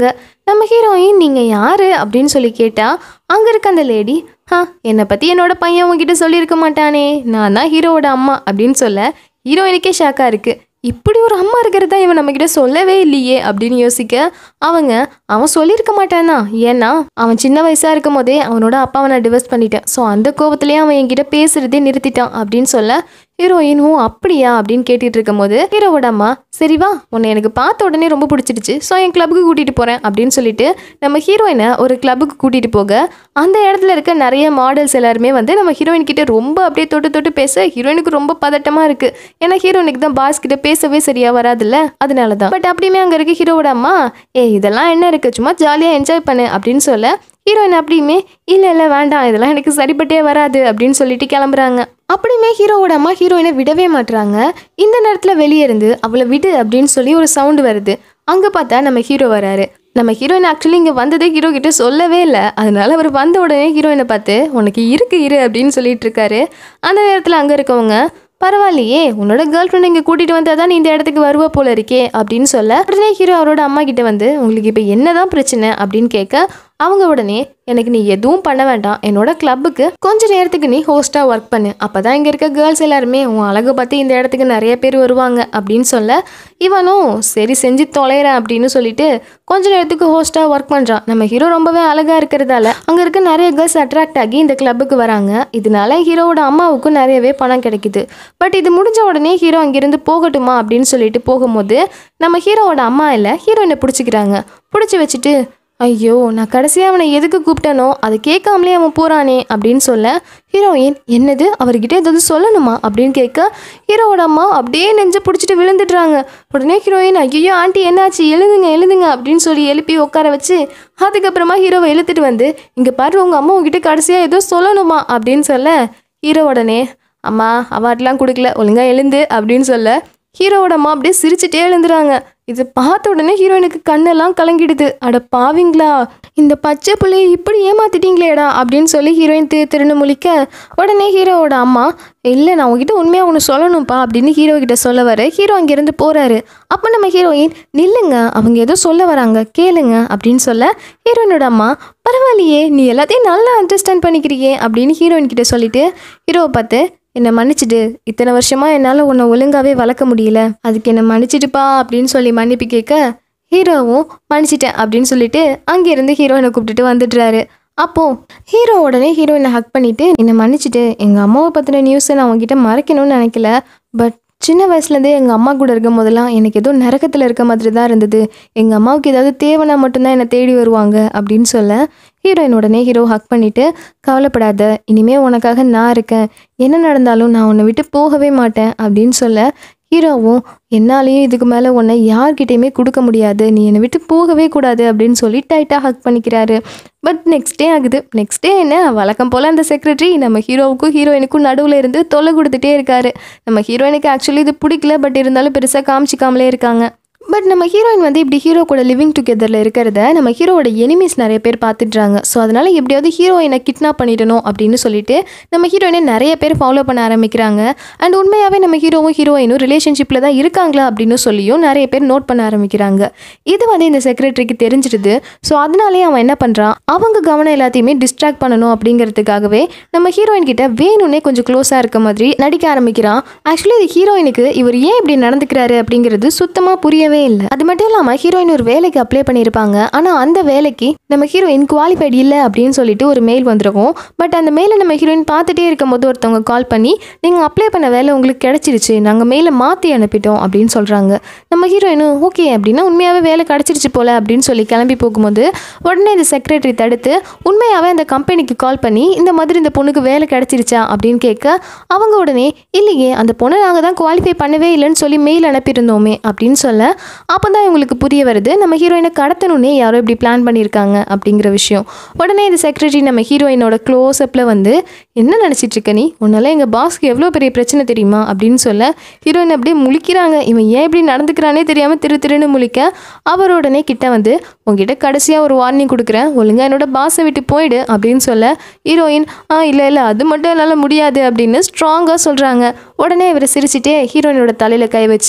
நம்ம ஹீரோயின் நீங்கள் யார் அப்படின்னு சொல்லி கேட்டால் அங்கே இருக்க அந்த லேடி ஆ என்னை பற்றி என்னோட பையன் உங்ககிட்ட சொல்லியிருக்க மாட்டானே நான் தான் ஹீரோவோட அம்மா அப்படின்னு சொல்ல ஹீரோயினுக்கே ஷாக்காக இருக்குது இப்படி ஒரு அம்மா இருக்கிறதா இவன் நம்மக்கிட்ட சொல்லவே இல்லையே அப்படின்னு யோசிக்க அவங்க அவன் சொல்லியிருக்க மாட்டானா ஏன்னா அவன் சின்ன வயசாக இருக்கும் போதே அவனோட அப்பாவை நான் டிவர்ஸ் பண்ணிட்டேன் ஸோ அந்த கோவத்திலேயே அவன் என்கிட்ட பேசுறதே நிறுத்திட்டான் அப்படின்னு சொல்ல ஹீரோயின் ஓ அப்படியா அப்படின்னு கேட்டுட்டு இருக்கும் போது ஹீரோவோட அம்மா சரி வா உன்னை எனக்கு பார்த்த உடனே ரொம்ப பிடிச்சிடுச்சு ஸோ என் கிளப்புக்கு கூட்டிகிட்டு போகிறேன் அப்படின்னு சொல்லிட்டு நம்ம ஹீரோயினை ஒரு கிளப்புக்கு கூட்டிகிட்டு போக அந்த இடத்துல இருக்க நிறைய மாடல்ஸ் எல்லாருமே வந்து நம்ம ஹீரோயின் கிட்ட ரொம்ப அப்படியே தொட்டு தொட்டு பேச ஹீரோயினுக்கு ரொம்ப பதட்டமாக இருக்குது ஏன்னா ஹீரோயினுக்கு தான் பாஸ் கிட்ட பேசவே சரியா வராதுல்ல அதனால தான் பட் அப்படியுமே அங்கே இருக்க ஹீரோவோட அம்மா ஏ இதெல்லாம் என்ன இருக்கு சும்மா ஜாலியாக என்ஜாய் பண்ணு அப்படின்னு சொல்ல ஹீரோயின் அப்படியுமே இல்லை இல்லை வேண்டாம் இதெல்லாம் எனக்கு சரிப்பட்டே வராது அப்படின்னு சொல்லிட்டு கிளம்புறாங்க அப்படியுமே ஹீரோவோட அம்மா ஹீரோயினை விடவே மாட்றாங்க இந்த நேரத்தில் வெளியே இருந்து அவளை விடு அப்படின்னு சொல்லி ஒரு சவுண்டு வருது அங்கே பார்த்தா நம்ம ஹீரோ வராரு நம்ம ஹீரோயின் ஆக்சுவலி இங்கே வந்ததே ஹீரோ கிட்ட சொல்லவே இல்லை அதனால அவர் வந்த உடனே ஹீரோயினை பார்த்து உனக்கு இருக்கு இரு அப்படின்னு சொல்லிட்டு இருக்காரு அந்த நேரத்தில் அங்கே இருக்கவங்க பரவாயில்லையே உன்னோட கேர்ள் ஃப்ரெண்ட் இங்கே கூட்டிகிட்டு வந்தால் தான் நீ இந்த இடத்துக்கு வருவ போல இருக்கே அப்படின்னு சொல்ல உடனே ஹீரோ அவரோட அம்மா கிட்ட வந்து உங்களுக்கு இப்போ என்னதான் பிரச்சனை அப்படின்னு கேட்க அவங்க உடனே எனக்கு நீ எதுவும் பண்ண வேண்டாம் என்னோட கிளப்புக்கு கொஞ்ச நேரத்துக்கு நீ ஹோஸ்ட்டாக ஒர்க் பண்ணு அப்போ தான் இங்கே இருக்க கேர்ள்ஸ் எல்லாருமே உன் அழகை பார்த்து இந்த இடத்துக்கு நிறைய பேர் வருவாங்க அப்படின்னு சொல்ல இவனும் சரி செஞ்சு தொலைகிறேன் அப்படின்னு சொல்லிட்டு கொஞ்ச நேரத்துக்கு ஹோஸ்ட்டாக ஒர்க் பண்ணுறான் நம்ம ஹீரோ ரொம்பவே அழகாக இருக்கிறதால அங்கே இருக்க நிறைய கேர்ள்ஸ் அட்ராக்ட் ஆகி இந்த கிளப்புக்கு வராங்க இதனால ஹீரோவோட அம்மாவுக்கும் நிறையவே பணம் கிடைக்குது பட் இது முடிஞ்ச உடனே ஹீரோ அங்கிருந்து போகட்டுமா அப்படின்னு சொல்லிட்டு போகும்போது நம்ம ஹீரோவோட அம்மா இல்லை ஹீரோயினை பிடிச்சிக்கிறாங்க பிடிச்சி வச்சுட்டு ஐயோ நான் கடைசியாக அவனை எதுக்கு கூப்பிட்டனோ அதை கேட்காமலே அவன் போகிறானே அப்படின்னு சொல்ல ஹீரோயின் என்னது அவர்கிட்ட ஏதாவது சொல்லணுமா அப்படின்னு கேட்க ஹீரோவோட அம்மா அப்படியே நெஞ்ச பிடிச்சிட்டு விழுந்துடுறாங்க உடனே ஹீரோயின் ஐயோ ஆண்டி என்னாச்சு எழுதுங்க எழுதுங்க அப்படின்னு சொல்லி எழுப்பி உட்கார வச்சு அதுக்கப்புறமா ஹீரோவை இழுத்துட்டு வந்து இங்கே பாரு உங்கள் அம்மா உங்ககிட்ட கடைசியாக ஏதோ சொல்லணுமா அப்படின்னு சொல்ல ஹீரோ உடனே அம்மா அவார்ட்லாம் கொடுக்கல ஒழுங்கா எழுந்து அப்படின்னு சொல்ல ஹீரோவோட அம்மா அப்படியே சிரிச்சுட்டே எழுந்துறாங்க இது பார்த்த உடனே ஹீரோயினுக்கு கண்ணெல்லாம் கலங்கிடுது அட பாவிங்களா இந்த பச்சை புள்ளைய இப்படி ஏமாத்திட்டீங்களேடா அப்படின்னு சொல்லி ஹீரோயின் திரு திருன்னு முழிக்க உடனே ஹீரோவோட அம்மா இல்லை நான் உங்ககிட்ட உண்மையாக ஒன்று சொல்லணும்ப்பா அப்படின்னு ஹீரோ கிட்ட சொல்ல வர ஹீரோ அங்கேருந்து போகிறாரு அப்போ நம்ம ஹீரோயின் நில்லுங்க அவங்க ஏதோ சொல்ல வராங்க கேளுங்க அப்படின்னு சொல்ல ஹீரோயினோட அம்மா பரவாயில்லையே நீ எல்லாத்தையும் நல்லா அண்டர்ஸ்டாண்ட் பண்ணிக்கிறியே அப்படின்னு ஹீரோயின் கிட்ட சொல்லிட்டு ஹீரோவை பார்த்து என்னை மன்னிச்சிடு இத்தனை வருஷமா என்னால் உன்னை ஒழுங்காவே வளர்க்க முடியல அதுக்கு என்னை மன்னிச்சிடுப்பா அப்படின்னு சொல்லி மன்னிப்பு கேட்க ஹீரோவும் மன்னிச்சிட்டேன் அப்படின்னு சொல்லிட்டு அங்கேருந்து ஹீரோயினை கூப்பிட்டுட்டு வந்துடுறாரு அப்போ ஹீரோ உடனே ஹீரோயினை ஹக் பண்ணிட்டு என்னை மன்னிச்சிட்டு எங்கள் அம்மாவை பற்றின நியூஸை நான் உங்ககிட்ட மறைக்கணும்னு நினைக்கல பட் சின்ன வயசுலேருந்தே எங்கள் அம்மா கூட இருக்கும் போதெல்லாம் எனக்கு ஏதோ நரகத்தில் இருக்க மாதிரி தான் இருந்தது எங்கள் அம்மாவுக்கு ஏதாவது தேவைன்னா மட்டும்தான் என்னை தேடி வருவாங்க அப்படின்னு சொல்ல ஹீரோயின் உடனே ஹீரோ ஹக் பண்ணிட்டு கவலைப்படாத இனிமே உனக்காக நான் இருக்கேன் என்ன நடந்தாலும் நான் உன்னை விட்டு போகவே மாட்டேன் அப்படின்னு சொல்ல ஹீரோவும் என்னாலேயும் இதுக்கு மேலே உன்னை யார்கிட்டயுமே கொடுக்க முடியாது நீ என்னை விட்டு போகவே கூடாது அப்படின்னு சொல்லி டைட்டாக ஹக் பண்ணிக்கிறாரு பட் நெக்ஸ்ட் டே ஆகுது நெக்ஸ்ட் டே என்ன வழக்கம் போல் அந்த செக்ரட்டரி நம்ம ஹீரோவுக்கும் ஹீரோயினுக்கும் நடுவில் இருந்து தொல்லை கொடுத்துட்டே இருக்காரு நம்ம ஹீரோயினுக்கு ஆக்சுவலி இது பிடிக்கல பட் இருந்தாலும் பெருசாக காமிச்சிக்காமலே இருக்காங்க பட் நம்ம ஹீரோயின் வந்து இப்படி ஹீரோ கூட லிவிங் டுகெதரில் இருக்கிறத நம்ம ஹீரோவோட எனிமீஸ் நிறைய பேர் பார்த்துட்றாங்க ஸோ அதனால் எப்படியாவது ஹீரோயினை கிட்னாப் பண்ணிடணும் அப்படின்னு சொல்லிட்டு நம்ம ஹீரோயினை நிறைய பேர் ஃபாலோ பண்ண ஆரம்பிக்கிறாங்க அண்ட் உண்மையாகவே நம்ம ஹீரோவும் ஹீரோயினும் ரிலேஷன்ஷிப்பில் தான் இருக்காங்களா அப்படின்னு சொல்லியும் நிறைய பேர் நோட் பண்ண ஆரம்பிக்கிறாங்க இது வந்து இந்த செக்ரட்டரிக்கு தெரிஞ்சிடுது ஸோ அதனாலேயே அவன் என்ன பண்ணுறான் அவங்க கவனம் எல்லாத்தையுமே டிஸ்ட்ராக்ட் பண்ணணும் அப்படிங்கிறதுக்காகவே நம்ம ஹீரோயின் கிட்ட வேணும்னே கொஞ்சம் க்ளோஸாக இருக்க மாதிரி நடிக்க ஆரம்பிக்கிறான் ஆக்சுவலி இது ஹீரோயினுக்கு இவர் ஏன் இப்படி நடந்துக்கிறாரு அப்படிங்கிறது சுத்தமாக புரியவே இல்லை அது மட்டும் இல்லாமல் ஹீரோயின் ஒரு வேலைக்கு அப்ளை பண்ணியிருப்பாங்க ஆனால் அந்த வேலைக்கு நம்ம ஹீரோயின் குவாலிஃபைட் இல்லை அப்படின்னு சொல்லிட்டு ஒரு மெயில் வந்திருக்கும் பட் அந்த மெயிலை நம்ம ஹீரோயின் பார்த்துட்டே இருக்கும்போது ஒருத்தவங்க கால் பண்ணி நீங்கள் அப்ளை பண்ண வேலை உங்களுக்கு கிடைச்சிருச்சு நாங்கள் மெயிலை மாற்றி அனுப்பிட்டோம் அப்படின்னு சொல்கிறாங்க நம்ம ஹீரோயினும் ஓகே அப்படின்னா உண்மையாகவே வேலை கிடச்சிருச்சு போல அப்படின்னு சொல்லி கிளம்பி போகும்போது உடனே இந்த செக்ரட்டரி தடுத்து உண்மையாகவே அந்த கம்பெனிக்கு கால் பண்ணி இந்த மாதிரி இந்த பொண்ணுக்கு வேலை கிடச்சிருச்சா அப்படின்னு கேட்க அவங்க உடனே இல்லையே அந்த பொண்ணை நாங்கள் தான் குவாலிஃபை பண்ணவே இல்லைன்னு சொல்லி மெயில் அனுப்பியிருந்தோமே அப்படின்னு சொல்ல அப்போ தான் இவங்களுக்கு புரிய வருது நம்ம ஹீரோயினை கடத்தணுன்னே யாரோ இப்படி பிளான் பண்ணியிருக்காங்க அப்படிங்கிற விஷயம் உடனே இந்த செக்ரட்டரி நம்ம ஹீரோயினோட க்ளோஸ் அப்பில் வந்து என்ன நினச்சிட்டு இருக்க நீ உன்னால எங்கள் பாஸ்க்கு எவ்வளோ பெரிய பிரச்சனை தெரியுமா அப்படின்னு சொல்ல ஹீரோயின் அப்படியே முழிக்கிறாங்க இவன் ஏன் இப்படி நடந்துக்கிறானே தெரியாமல் திரு திருன்னு முழிக்க அவர் உடனே கிட்ட வந்து உங்ககிட்ட கடைசியாக ஒரு வார்னிங் கொடுக்குறேன் ஒழுங்கா என்னோட பாஸை விட்டு போயிடு அப்படின்னு சொல்ல ஹீரோயின் ஆ இல்லை இல்லை அது மட்டும் என்னால் முடியாது அப்படின்னு ஸ்ட்ராங்காக சொல்கிறாங்க உடனே இவர் சிரிச்சிட்டே ஹீரோயினோட தலையில் கை வச்சு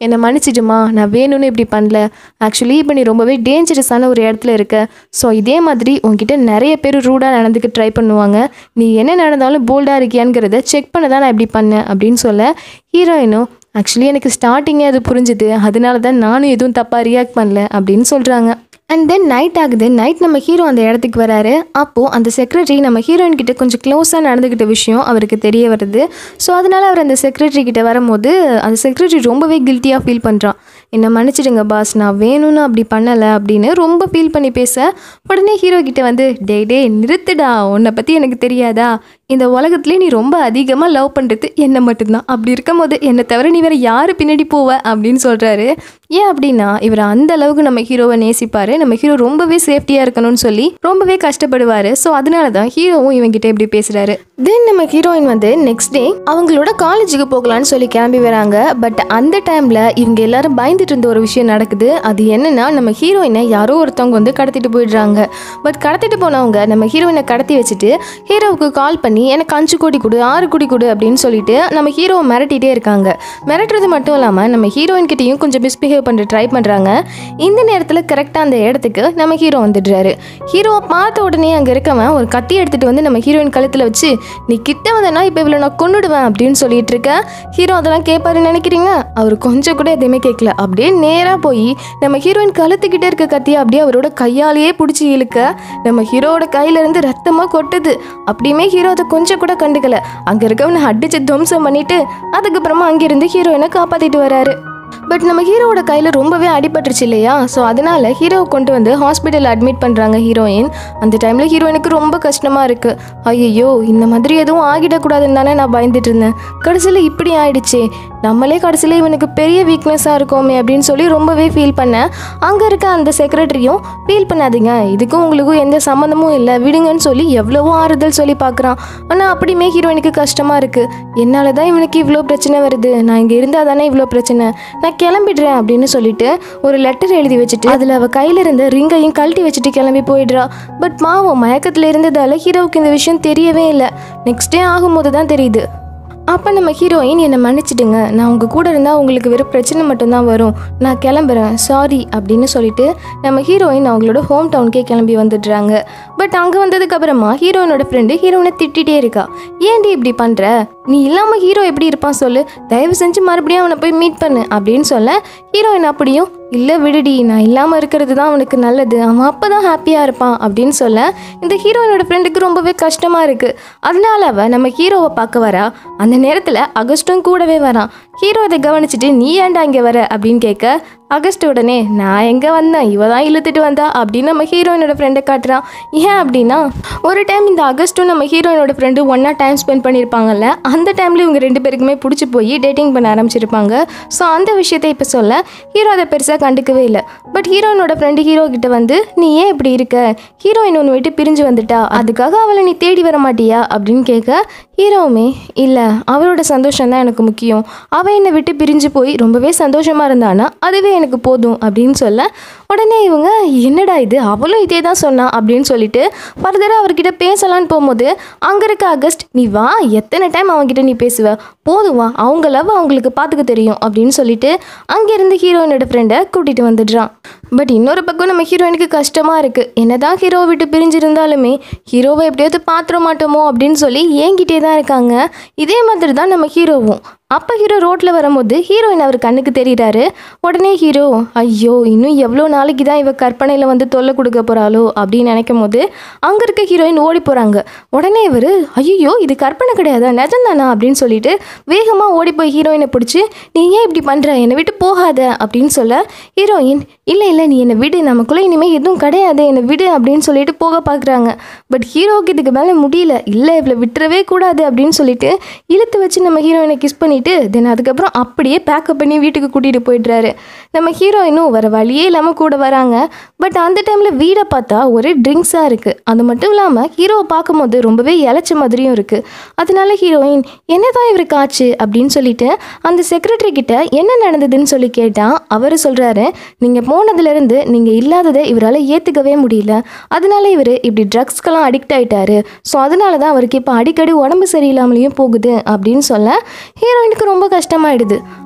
என்னை மன்னிச்சிடுமா நான் வேணும்னு இப்படி பண்ணல ஆக்சுவலி இப்போ நீ ரொம்பவே டேஞ்சரஸான ஒரு இடத்துல இருக்க ஸோ இதே மாதிரி உன்கிட்ட நிறைய பேர் ரூடாக நடந்துக்க ட்ரை பண்ணுவாங்க நீ என்ன நடந்தாலும் போல்டாக இருக்கியாங்கிறத செக் பண்ண தான் நான் இப்படி பண்ணேன் அப்படின்னு சொல்ல ஹீரோயினும் ஆக்சுவலி எனக்கு ஸ்டார்டிங்கே அது புரிஞ்சுது அதனால தான் நானும் எதுவும் தப்பாக ரியாக்ட் பண்ணல அப்படின்னு சொல்கிறாங்க அண்ட் தென் நைட் ஆகுது நைட் நம்ம ஹீரோ அந்த இடத்துக்கு வராரு அப்போது அந்த செக்ரட்டரி நம்ம ஹீரோயின் கிட்ட கொஞ்சம் க்ளோஸாக நடந்துக்கிட்ட விஷயம் அவருக்கு தெரிய வருது ஸோ அதனால அவர் அந்த செக்ரட்டரி கிட்ட வரும்போது அந்த செக்ரட்டரி ரொம்பவே கில்ட்டியாக ஃபீல் பண்ணுறான் என்னை மன்னிச்சிடுங்க பாஸ் நான் வேணும்னு அப்படி பண்ணலை அப்படின்னு ரொம்ப ஃபீல் பண்ணி பேச உடனே ஹீரோ கிட்ட வந்து டே டே நிறுத்துடா உன்னை பற்றி எனக்கு தெரியாதா இந்த உலகத்துலேயே நீ ரொம்ப அதிகமாக லவ் பண்ணுறது என்னை மட்டும்தான் அப்படி இருக்கும்போது என்னை தவிர நீ வேற யார் பின்னாடி போவ அப்படின்னு சொல்கிறாரு ஏன் அப்படின்னா இவர் அந்த அளவுக்கு நம்ம ஹீரோவை நேசிப்பார் நம்ம ஹீரோ ரொம்பவே சேஃப்டியாக இருக்கணும்னு சொல்லி ரொம்பவே கஷ்டப்படுவார் ஸோ அதனால தான் ஹீரோவும் இவங்கிட்ட இப்படி பேசுகிறாரு தென் நம்ம ஹீரோயின் வந்து நெக்ஸ்ட் டே அவங்களோட காலேஜுக்கு போகலான்னு சொல்லி கிளம்பி வராங்க பட் அந்த டைமில் இவங்க எல்லாரும் பயந்துட்டு இருந்த ஒரு விஷயம் நடக்குது அது என்னன்னா நம்ம ஹீரோயினை யாரோ ஒருத்தவங்க வந்து கடத்திட்டு போயிடுறாங்க பட் கடத்திட்டு போனவங்க நம்ம ஹீரோயினை கடத்தி வச்சுட்டு ஹீரோவுக்கு கால் பண்ணி எனக்கு அஞ்சு கோடி கொடு ஆறு கோடி கொடு அப்படின்னு சொல்லிட்டு நம்ம ஹீரோவை மிரட்டிகிட்டே இருக்காங்க மிரட்டுறது மட்டும் இல்லாமல் நம்ம ஹீரோயின் கிட்டேயும் கொஞ்சம் மிஸ்பிஹேவ் பண்ண ட்ரை பண்ணுறாங்க இந்த நேரத்தில் கரெக்டாக அந்த இடத்துக்கு நம்ம ஹீரோ வந்துடுறாரு ஹீரோவை பார்த்த உடனே அங்கே இருக்கவன் ஒரு கத்தி எடுத்துகிட்டு வந்து நம்ம ஹீரோயின் கழுத்தில் வச்சு நீ கிட்ட வந்தனா இப்போ இவ்வளோ நான் கொண்டுடுவேன் அப்படின்னு சொல்லிட்டு இருக்கேன் ஹீரோ அதெல்லாம் கேட்பாருன்னு நினைக்கிறீங்க அவர் கொஞ்சம் கூட எதுவுமே கேட்கல அப்படியே நேராக போய் நம்ம ஹீரோயின் கழுத்துக்கிட்டே இருக்க கத்தியை அப்படியே அவரோட கையாலேயே பிடிச்சி இழுக்க நம்ம ஹீரோவோட கையிலேருந்து ரத்தமாக கொட்டுது அப்படியுமே ஹீரோ அதை கொஞ்சம் கூட கண்டுக்கல அங்கே இருக்கவனை அடிச்சு துவம்சம் பண்ணிட்டு அதுக்கப்புறமா அங்கிருந்து ஹீரோயினை காப்பாற்றிட்டு வராரு பட் நம்ம ஹீரோவோட கையில் ரொம்பவே அடிபட்டுருச்சு இல்லையா ஸோ அதனால ஹீரோவை கொண்டு வந்து ஹாஸ்பிட்டலில் அட்மிட் பண்ணுறாங்க ஹீரோயின் அந்த டைமில் ஹீரோயினுக்கு ரொம்ப கஷ்டமாக இருக்குது ஐயோ இந்த மாதிரி எதுவும் ஆகிடக்கூடாதுன்னு தானே நான் பயந்துட்டு இருந்தேன் கடைசியில் இப்படி ஆயிடுச்சே நம்மளே கடைசியில் இவனுக்கு பெரிய வீக்னஸாக இருக்கோமே அப்படின்னு சொல்லி ரொம்பவே ஃபீல் பண்ணேன் அங்கே இருக்க அந்த செக்ரட்டரியும் ஃபீல் பண்ணாதீங்க இதுக்கும் உங்களுக்கும் எந்த சம்மந்தமும் இல்லை விடுங்கன்னு சொல்லி எவ்வளவோ ஆறுதல் சொல்லி பார்க்குறான் ஆனால் அப்படியுமே ஹீரோயினுக்கு கஷ்டமாக இருக்குது என்னால் தான் இவனுக்கு இவ்வளோ பிரச்சனை வருது நான் இங்கே இருந்தால் தானே இவ்வளோ பிரச்சனை நான் கிளம்பிடுறேன் அப்படின்னு சொல்லிட்டு ஒரு லெட்டர் எழுதி வச்சுட்டு அதில் அவள் கையில் இருந்த ரிங்கையும் கழட்டி வச்சுட்டு கிளம்பி போயிடுறா பட் மாவம் மயக்கத்தில் இருந்ததால ஹீரோவுக்கு இந்த விஷயம் தெரியவே இல்லை நெக்ஸ்ட் டே ஆகும்போது தான் தெரியுது அப்போ நம்ம ஹீரோயின் என்னை மன்னிச்சிடுங்க நான் உங்கள் கூட இருந்தால் உங்களுக்கு வெறும் பிரச்சனை மட்டும்தான் வரும் நான் கிளம்புறேன் சாரி அப்படின்னு சொல்லிட்டு நம்ம ஹீரோயின் அவங்களோட ஹோம் டவுனுக்கே கிளம்பி வந்துடுறாங்க பட் அங்கே வந்ததுக்கு அப்புறமா ஹீரோயினோட ஃப்ரெண்டு ஹீரோயினை திட்டிகிட்டே இருக்கா ஏன்டி இப்படி பண்ணுற நீ இல்லாமல் ஹீரோ எப்படி இருப்பான் சொல்லு தயவு செஞ்சு மறுபடியும் அவனை போய் மீட் பண்ணு அப்படின்னு சொல்ல ஹீரோயின் அப்படியும் இல்லை விடுடி நான் இல்லாமல் இருக்கிறது தான் அவனுக்கு நல்லது அவன் அப்போ தான் ஹாப்பியாக இருப்பான் அப்படின்னு சொல்ல இந்த ஹீரோயினோட ஃப்ரெண்டுக்கு ரொம்பவே கஷ்டமாக இருக்குது அதனால அவள் நம்ம ஹீரோவை பார்க்க வரா அந்த நேரத்தில் அகஸ்டும் கூடவே வரான் ஹீரோ இதை கவனிச்சுட்டு நீ ஏன்டா இங்கே வர அப்படின்னு கேட்க அகஸ்ட் உடனே நான் எங்கே வந்தேன் இவ தான் இழுத்துட்டு வந்தா அப்படின்னு நம்ம ஹீரோயினோட ஃப்ரெண்டை காட்டுறான் ஏன் அப்படின்னா ஒரு டைம் இந்த அகஸ்ட்டும் நம்ம ஹீரோயினோட ஃப்ரெண்டு ஒன்றா டைம் ஸ்பெண்ட் பண்ணியிருப்பாங்கல்ல அந்த டைமில் இவங்க ரெண்டு பேருக்குமே பிடிச்சி போய் டேட்டிங் பண்ண ஆரம்பிச்சிருப்பாங்க ஸோ அந்த விஷயத்தை இப்போ சொல்ல ஹீரோ அதை பெருசாக கண்டுக்கவே இல்லை பட் ஹீரோயினோட ஃப்ரெண்டு ஹீரோ கிட்ட வந்து நீ ஏன் இப்படி இருக்க ஹீரோயின் ஒன்று விட்டு பிரிஞ்சு வந்துட்டா அதுக்காக அவளை நீ தேடி வர மாட்டியா அப்படின்னு கேட்க ஹீரோவுமே இல்லை அவளோட சந்தோஷம் தான் எனக்கு முக்கியம் அவள் என்னை விட்டு பிரிஞ்சு போய் ரொம்பவே சந்தோஷமாக இருந்தானா அதுவே எனக்கு போதும் அப்படின்னு சொல்ல உடனே இவங்க என்னடா இது அவளும் இதே தான் சொன்னா அப்படின்னு சொல்லிட்டு ஃபர்தராக அவர்கிட்ட பேசலான்னு போகும்போது அங்கே இருக்க அகஸ்ட் நீ வா எத்தனை டைம் அவன்கிட்ட நீ பேசுவ போதும் வா அவங்க லவ் அவங்களுக்கு பார்த்துக்க தெரியும் அப்படின்னு சொல்லிட்டு அங்கேருந்து ஹீரோயினோட ஃப்ரெண்டை கூட்டிகிட்டு வந்துடுறான் பட் இன்னொரு பக்கம் நம்ம ஹீரோயினுக்கு கஷ்டமாக இருக்குது என்னதான் ஹீரோவை விட்டு பிரிஞ்சிருந்தாலுமே ஹீரோவை எப்படியாவது பாத்திர மாட்டோமோ அப்படின்னு சொல்லி ஏங்கிட்டே தான் இருக்காங்க இதே மாதிரி தான் நம்ம ஹீரோவும் அப்போ ஹீரோ ரோட்டில் வரும்போது ஹீரோயின் அவர் கண்ணுக்கு தெரியுறாரு உடனே ஹீரோ ஐயோ இன்னும் எவ்வளோ நாளைக்கு தான் இவ கற்பனையில் வந்து தொல்லை கொடுக்க போகிறாளோ அப்படின்னு நினைக்கும் போது அங்கே இருக்க ஹீரோயின் ஓடி போகிறாங்க உடனே இவர் ஐயோ இது கற்பனை கிடையாதா நிஜம்தானா அப்படின்னு சொல்லிட்டு வேகமாக ஓடி போய் ஹீரோயினை பிடிச்சி நீ ஏன் இப்படி பண்ணுற என்னை விட்டு போகாத அப்படின்னு சொல்ல ஹீரோயின் இல்லை இல்லை நீ என்னை விடு நமக்குள்ளே இனிமேல் எதுவும் கிடையாது என்னை விடு அப்படின்னு சொல்லிட்டு போக பார்க்குறாங்க பட் ஹீரோவுக்கு இதுக்கு மேலே முடியல இல்லை இவ்வளோ விட்டுறவே கூடாது அப்படின்னு சொல்லிட்டு இழுத்து வச்சு நம்ம ஹீரோயினை கிஸ் பண்ணிட்டு தென் அதுக்கப்புறம் அப்படியே பேக்கப் பண்ணி வீட்டுக்கு கூட்டிகிட்டு போயிடுறாரு நம்ம ஹீரோயினும் வர வழியே இல்லாமல் கூட வராங்க பட் அந்த டைமில் வீடை பார்த்தா ஒரே ட்ரிங்க்ஸாக இருக்குது அது மட்டும் இல்லாமல் ஹீரோவை பார்க்கும்போது ரொம்பவே இழைச்ச மாதிரியும் இருக்குது அதனால ஹீரோயின் என்னதான் இவருக்கு ஆச்சு அப்படின்னு சொல்லிட்டு அந்த செக்ரட்டரி கிட்ட என்ன நடந்ததுன்னு சொல்லி கேட்டால் அவர் சொல்கிறாரு நீங்கள் போனதுலேருந்து நீங்கள் இல்லாததை இவரால் ஏற்றுக்கவே முடியல அதனால இவர் இப்படி ட்ரக்ஸ்க்கெல்லாம் அடிக்ட் ஆயிட்டாரு ஸோ அதனால தான் அவருக்கு இப்போ அடிக்கடி உடம்பு சரியில்லாமலேயும் போகுது அப்படின்னு சொல்ல ஹீரோயினுக்கு ரொம்ப கஷ்டமாயிடுது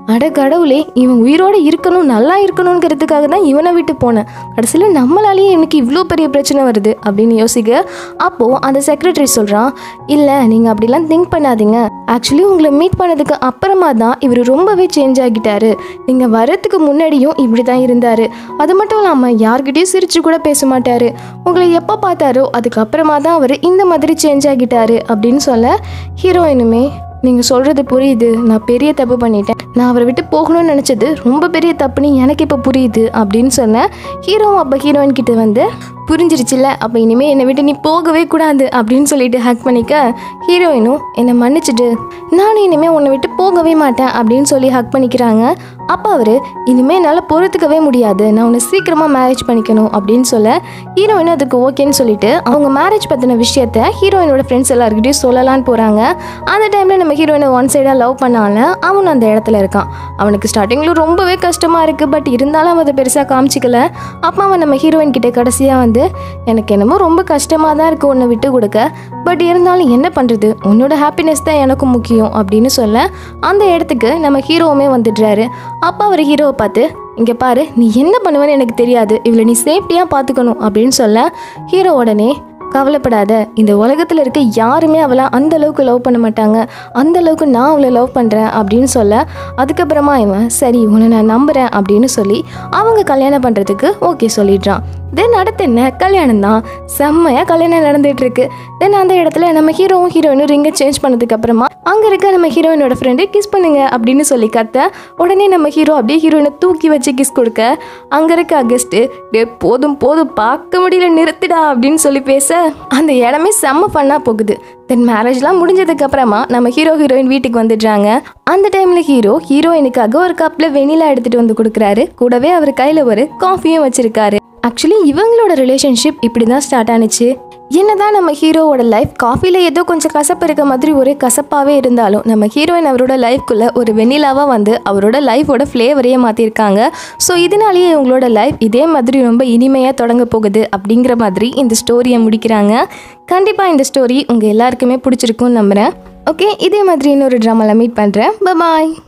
அட கடவுளே இவன் உயிரோட இருக்கணும் நல்லா இருக்கணுங்கிறதுக்காக தான் இவனை விட்டு போனேன் கடைசியில் நம்மளாலேயே எனக்கு இவ்வளோ பெரிய பிரச்சனை வருது அப்படின்னு யோசிக்க அப்போது அந்த செக்ரட்டரி சொல்கிறான் இல்லை நீங்கள் அப்படிலாம் திங்க் பண்ணாதீங்க ஆக்சுவலி உங்களை மீட் பண்ணதுக்கு அப்புறமா தான் இவர் ரொம்பவே சேஞ்ச் ஆகிட்டாரு நீங்கள் வரத்துக்கு முன்னாடியும் இப்படி தான் இருந்தார் அது மட்டும் இல்லாமல் யார்கிட்டயும் சிரிச்சு கூட பேச மாட்டார் உங்களை எப்போ பார்த்தாரோ அதுக்கப்புறமா தான் அவர் இந்த மாதிரி சேஞ்ச் ஆகிட்டாரு அப்படின்னு சொல்ல ஹீரோயினுமே நீங்கள் சொல்கிறது புரியுது நான் பெரிய தப்பு பண்ணிட்டேன் நான் அவரை விட்டு போகணும்னு நினச்சது ரொம்ப பெரிய தப்புன்னு எனக்கு இப்போ புரியுது அப்படின்னு சொன்னேன் ஹீரோவும் அப்போ ஹீரோயின் கிட்ட வந்து புரிஞ்சிருச்சுல அப்போ இனிமேல் என்னை விட்டு நீ போகவே கூடாது அப்படின்னு சொல்லிட்டு ஹேக் பண்ணிக்க ஹீரோயினும் என்னை மன்னிச்சிடு நானும் இனிமேல் உன்னை விட்டு போகவே மாட்டேன் அப்படின்னு சொல்லி ஹக் பண்ணிக்கிறாங்க அப்போ அவர் இனிமேல் என்னால் பொறுத்துக்கவே முடியாது நான் உன்னை சீக்கிரமாக மேரேஜ் பண்ணிக்கணும் அப்படின்னு சொல்ல ஹீரோயின் அதுக்கு ஓகேன்னு சொல்லிட்டு அவங்க மேரேஜ் பற்றின விஷயத்த ஹீரோயினோட ஃப்ரெண்ட்ஸ் எல்லாருக்கிட்டையும் சொல்லலான்னு போகிறாங்க அந்த டைமில் நம்ம ஹீரோயினை ஒன் சைடாக லவ் பண்ணால அவனும் அந்த இடத்துல இருக்கான் அவனுக்கு ஸ்டார்டிங்கில் ரொம்பவே கஷ்டமாக இருக்குது பட் இருந்தாலும் அவன் அதை பெருசாக காமிச்சிக்கல அப்போ அவன் நம்ம ஹீரோயின் கிட்ட கடைசியாக வந்து எனக்கு என்னமோ ரொம்ப கஷ்டமாக தான் இருக்குது உன்னை விட்டு கொடுக்க பட் இருந்தாலும் என்ன பண்ணுறது உன்னோட ஹாப்பினஸ் தான் எனக்கும் முக்கியம் அப்படின்னு சொல்ல அந்த இடத்துக்கு நம்ம ஹீரோவுமே வந்துடுறாரு அப்போ அவர் ஹீரோவை பார்த்து இங்கே பாரு நீ என்ன பண்ணுவேன்னு எனக்கு தெரியாது இவளை நீ சேஃப்டியாக பார்த்துக்கணும் அப்படின்னு சொல்ல ஹீரோ உடனே கவலைப்படாத இந்த உலகத்தில் இருக்க யாருமே அவளை அந்த அளவுக்கு லவ் பண்ண மாட்டாங்க அந்த அளவுக்கு நான் அவளை லவ் பண்ணுறேன் அப்படின்னு சொல்ல அதுக்கப்புறமா இவன் சரி உன்னை நான் நம்புகிறேன் அப்படின்னு சொல்லி அவங்க கல்யாணம் பண்ணுறதுக்கு ஓகே சொல்லிடுறான் தென் அடுத்து என்ன கல்யாணம் தான் செம்மையாக கல்யாணம் நடந்துட்டு இருக்கு தென் அந்த இடத்துல நம்ம ஹீரோவும் ஹீரோயினும் ரிங்கை சேஞ்ச் பண்ணதுக்கு அப்புறமா அங்கே இருக்க நம்ம ஹீரோயினோட ஃப்ரெண்டு கிஸ் பண்ணுங்க அப்படின்னு சொல்லி கத்த உடனே நம்ம ஹீரோ அப்படியே ஹீரோயினை தூக்கி வச்சு கிஸ் கொடுக்க அங்கே இருக்க அகஸ்ட்டு டே போதும் போதும் பார்க்க முடியல நிறுத்துடா அப்படின்னு சொல்லி பேச அந்த இடமே செம்ம ஃபன்னாக போகுது தென் மேரேஜ்லாம் முடிஞ்சதுக்கு அப்புறமா நம்ம ஹீரோ ஹீரோயின் வீட்டுக்கு வந்துடுறாங்க அந்த டைம்ல ஹீரோ ஹீரோயினுக்காக ஒரு கப்ல வெனிலா எடுத்துட்டு வந்து கொடுக்குறாரு கூடவே அவர் கையில ஒரு காஃபியும் வச்சிருக்காரு ஆக்சுவலி இவங்களோட ரிலேஷன்ஷிப் இப்படி தான் ஸ்டார்ட் ஆனிச்சு என்னதான் நம்ம ஹீரோவோட லைஃப் காஃபியில் ஏதோ கொஞ்சம் கசப்பு இருக்க மாதிரி ஒரே கசப்பாகவே இருந்தாலும் நம்ம ஹீரோயின் அவரோட லைஃப்குள்ளே ஒரு வெண்ணிலாவாக வந்து அவரோட லைஃபோட ஃப்ளேவரையே மாற்றிருக்காங்க ஸோ இதனாலேயே இவங்களோட லைஃப் இதே மாதிரி ரொம்ப இனிமையாக தொடங்க போகுது அப்படிங்கிற மாதிரி இந்த ஸ்டோரியை முடிக்கிறாங்க கண்டிப்பாக இந்த ஸ்டோரி உங்கள் எல்லாருக்குமே பிடிச்சிருக்கும்னு நம்புகிறேன் ஓகே இதே மாதிரி இன்னொரு ட்ராமாவில் மீட் பண்ணுறேன் பாய்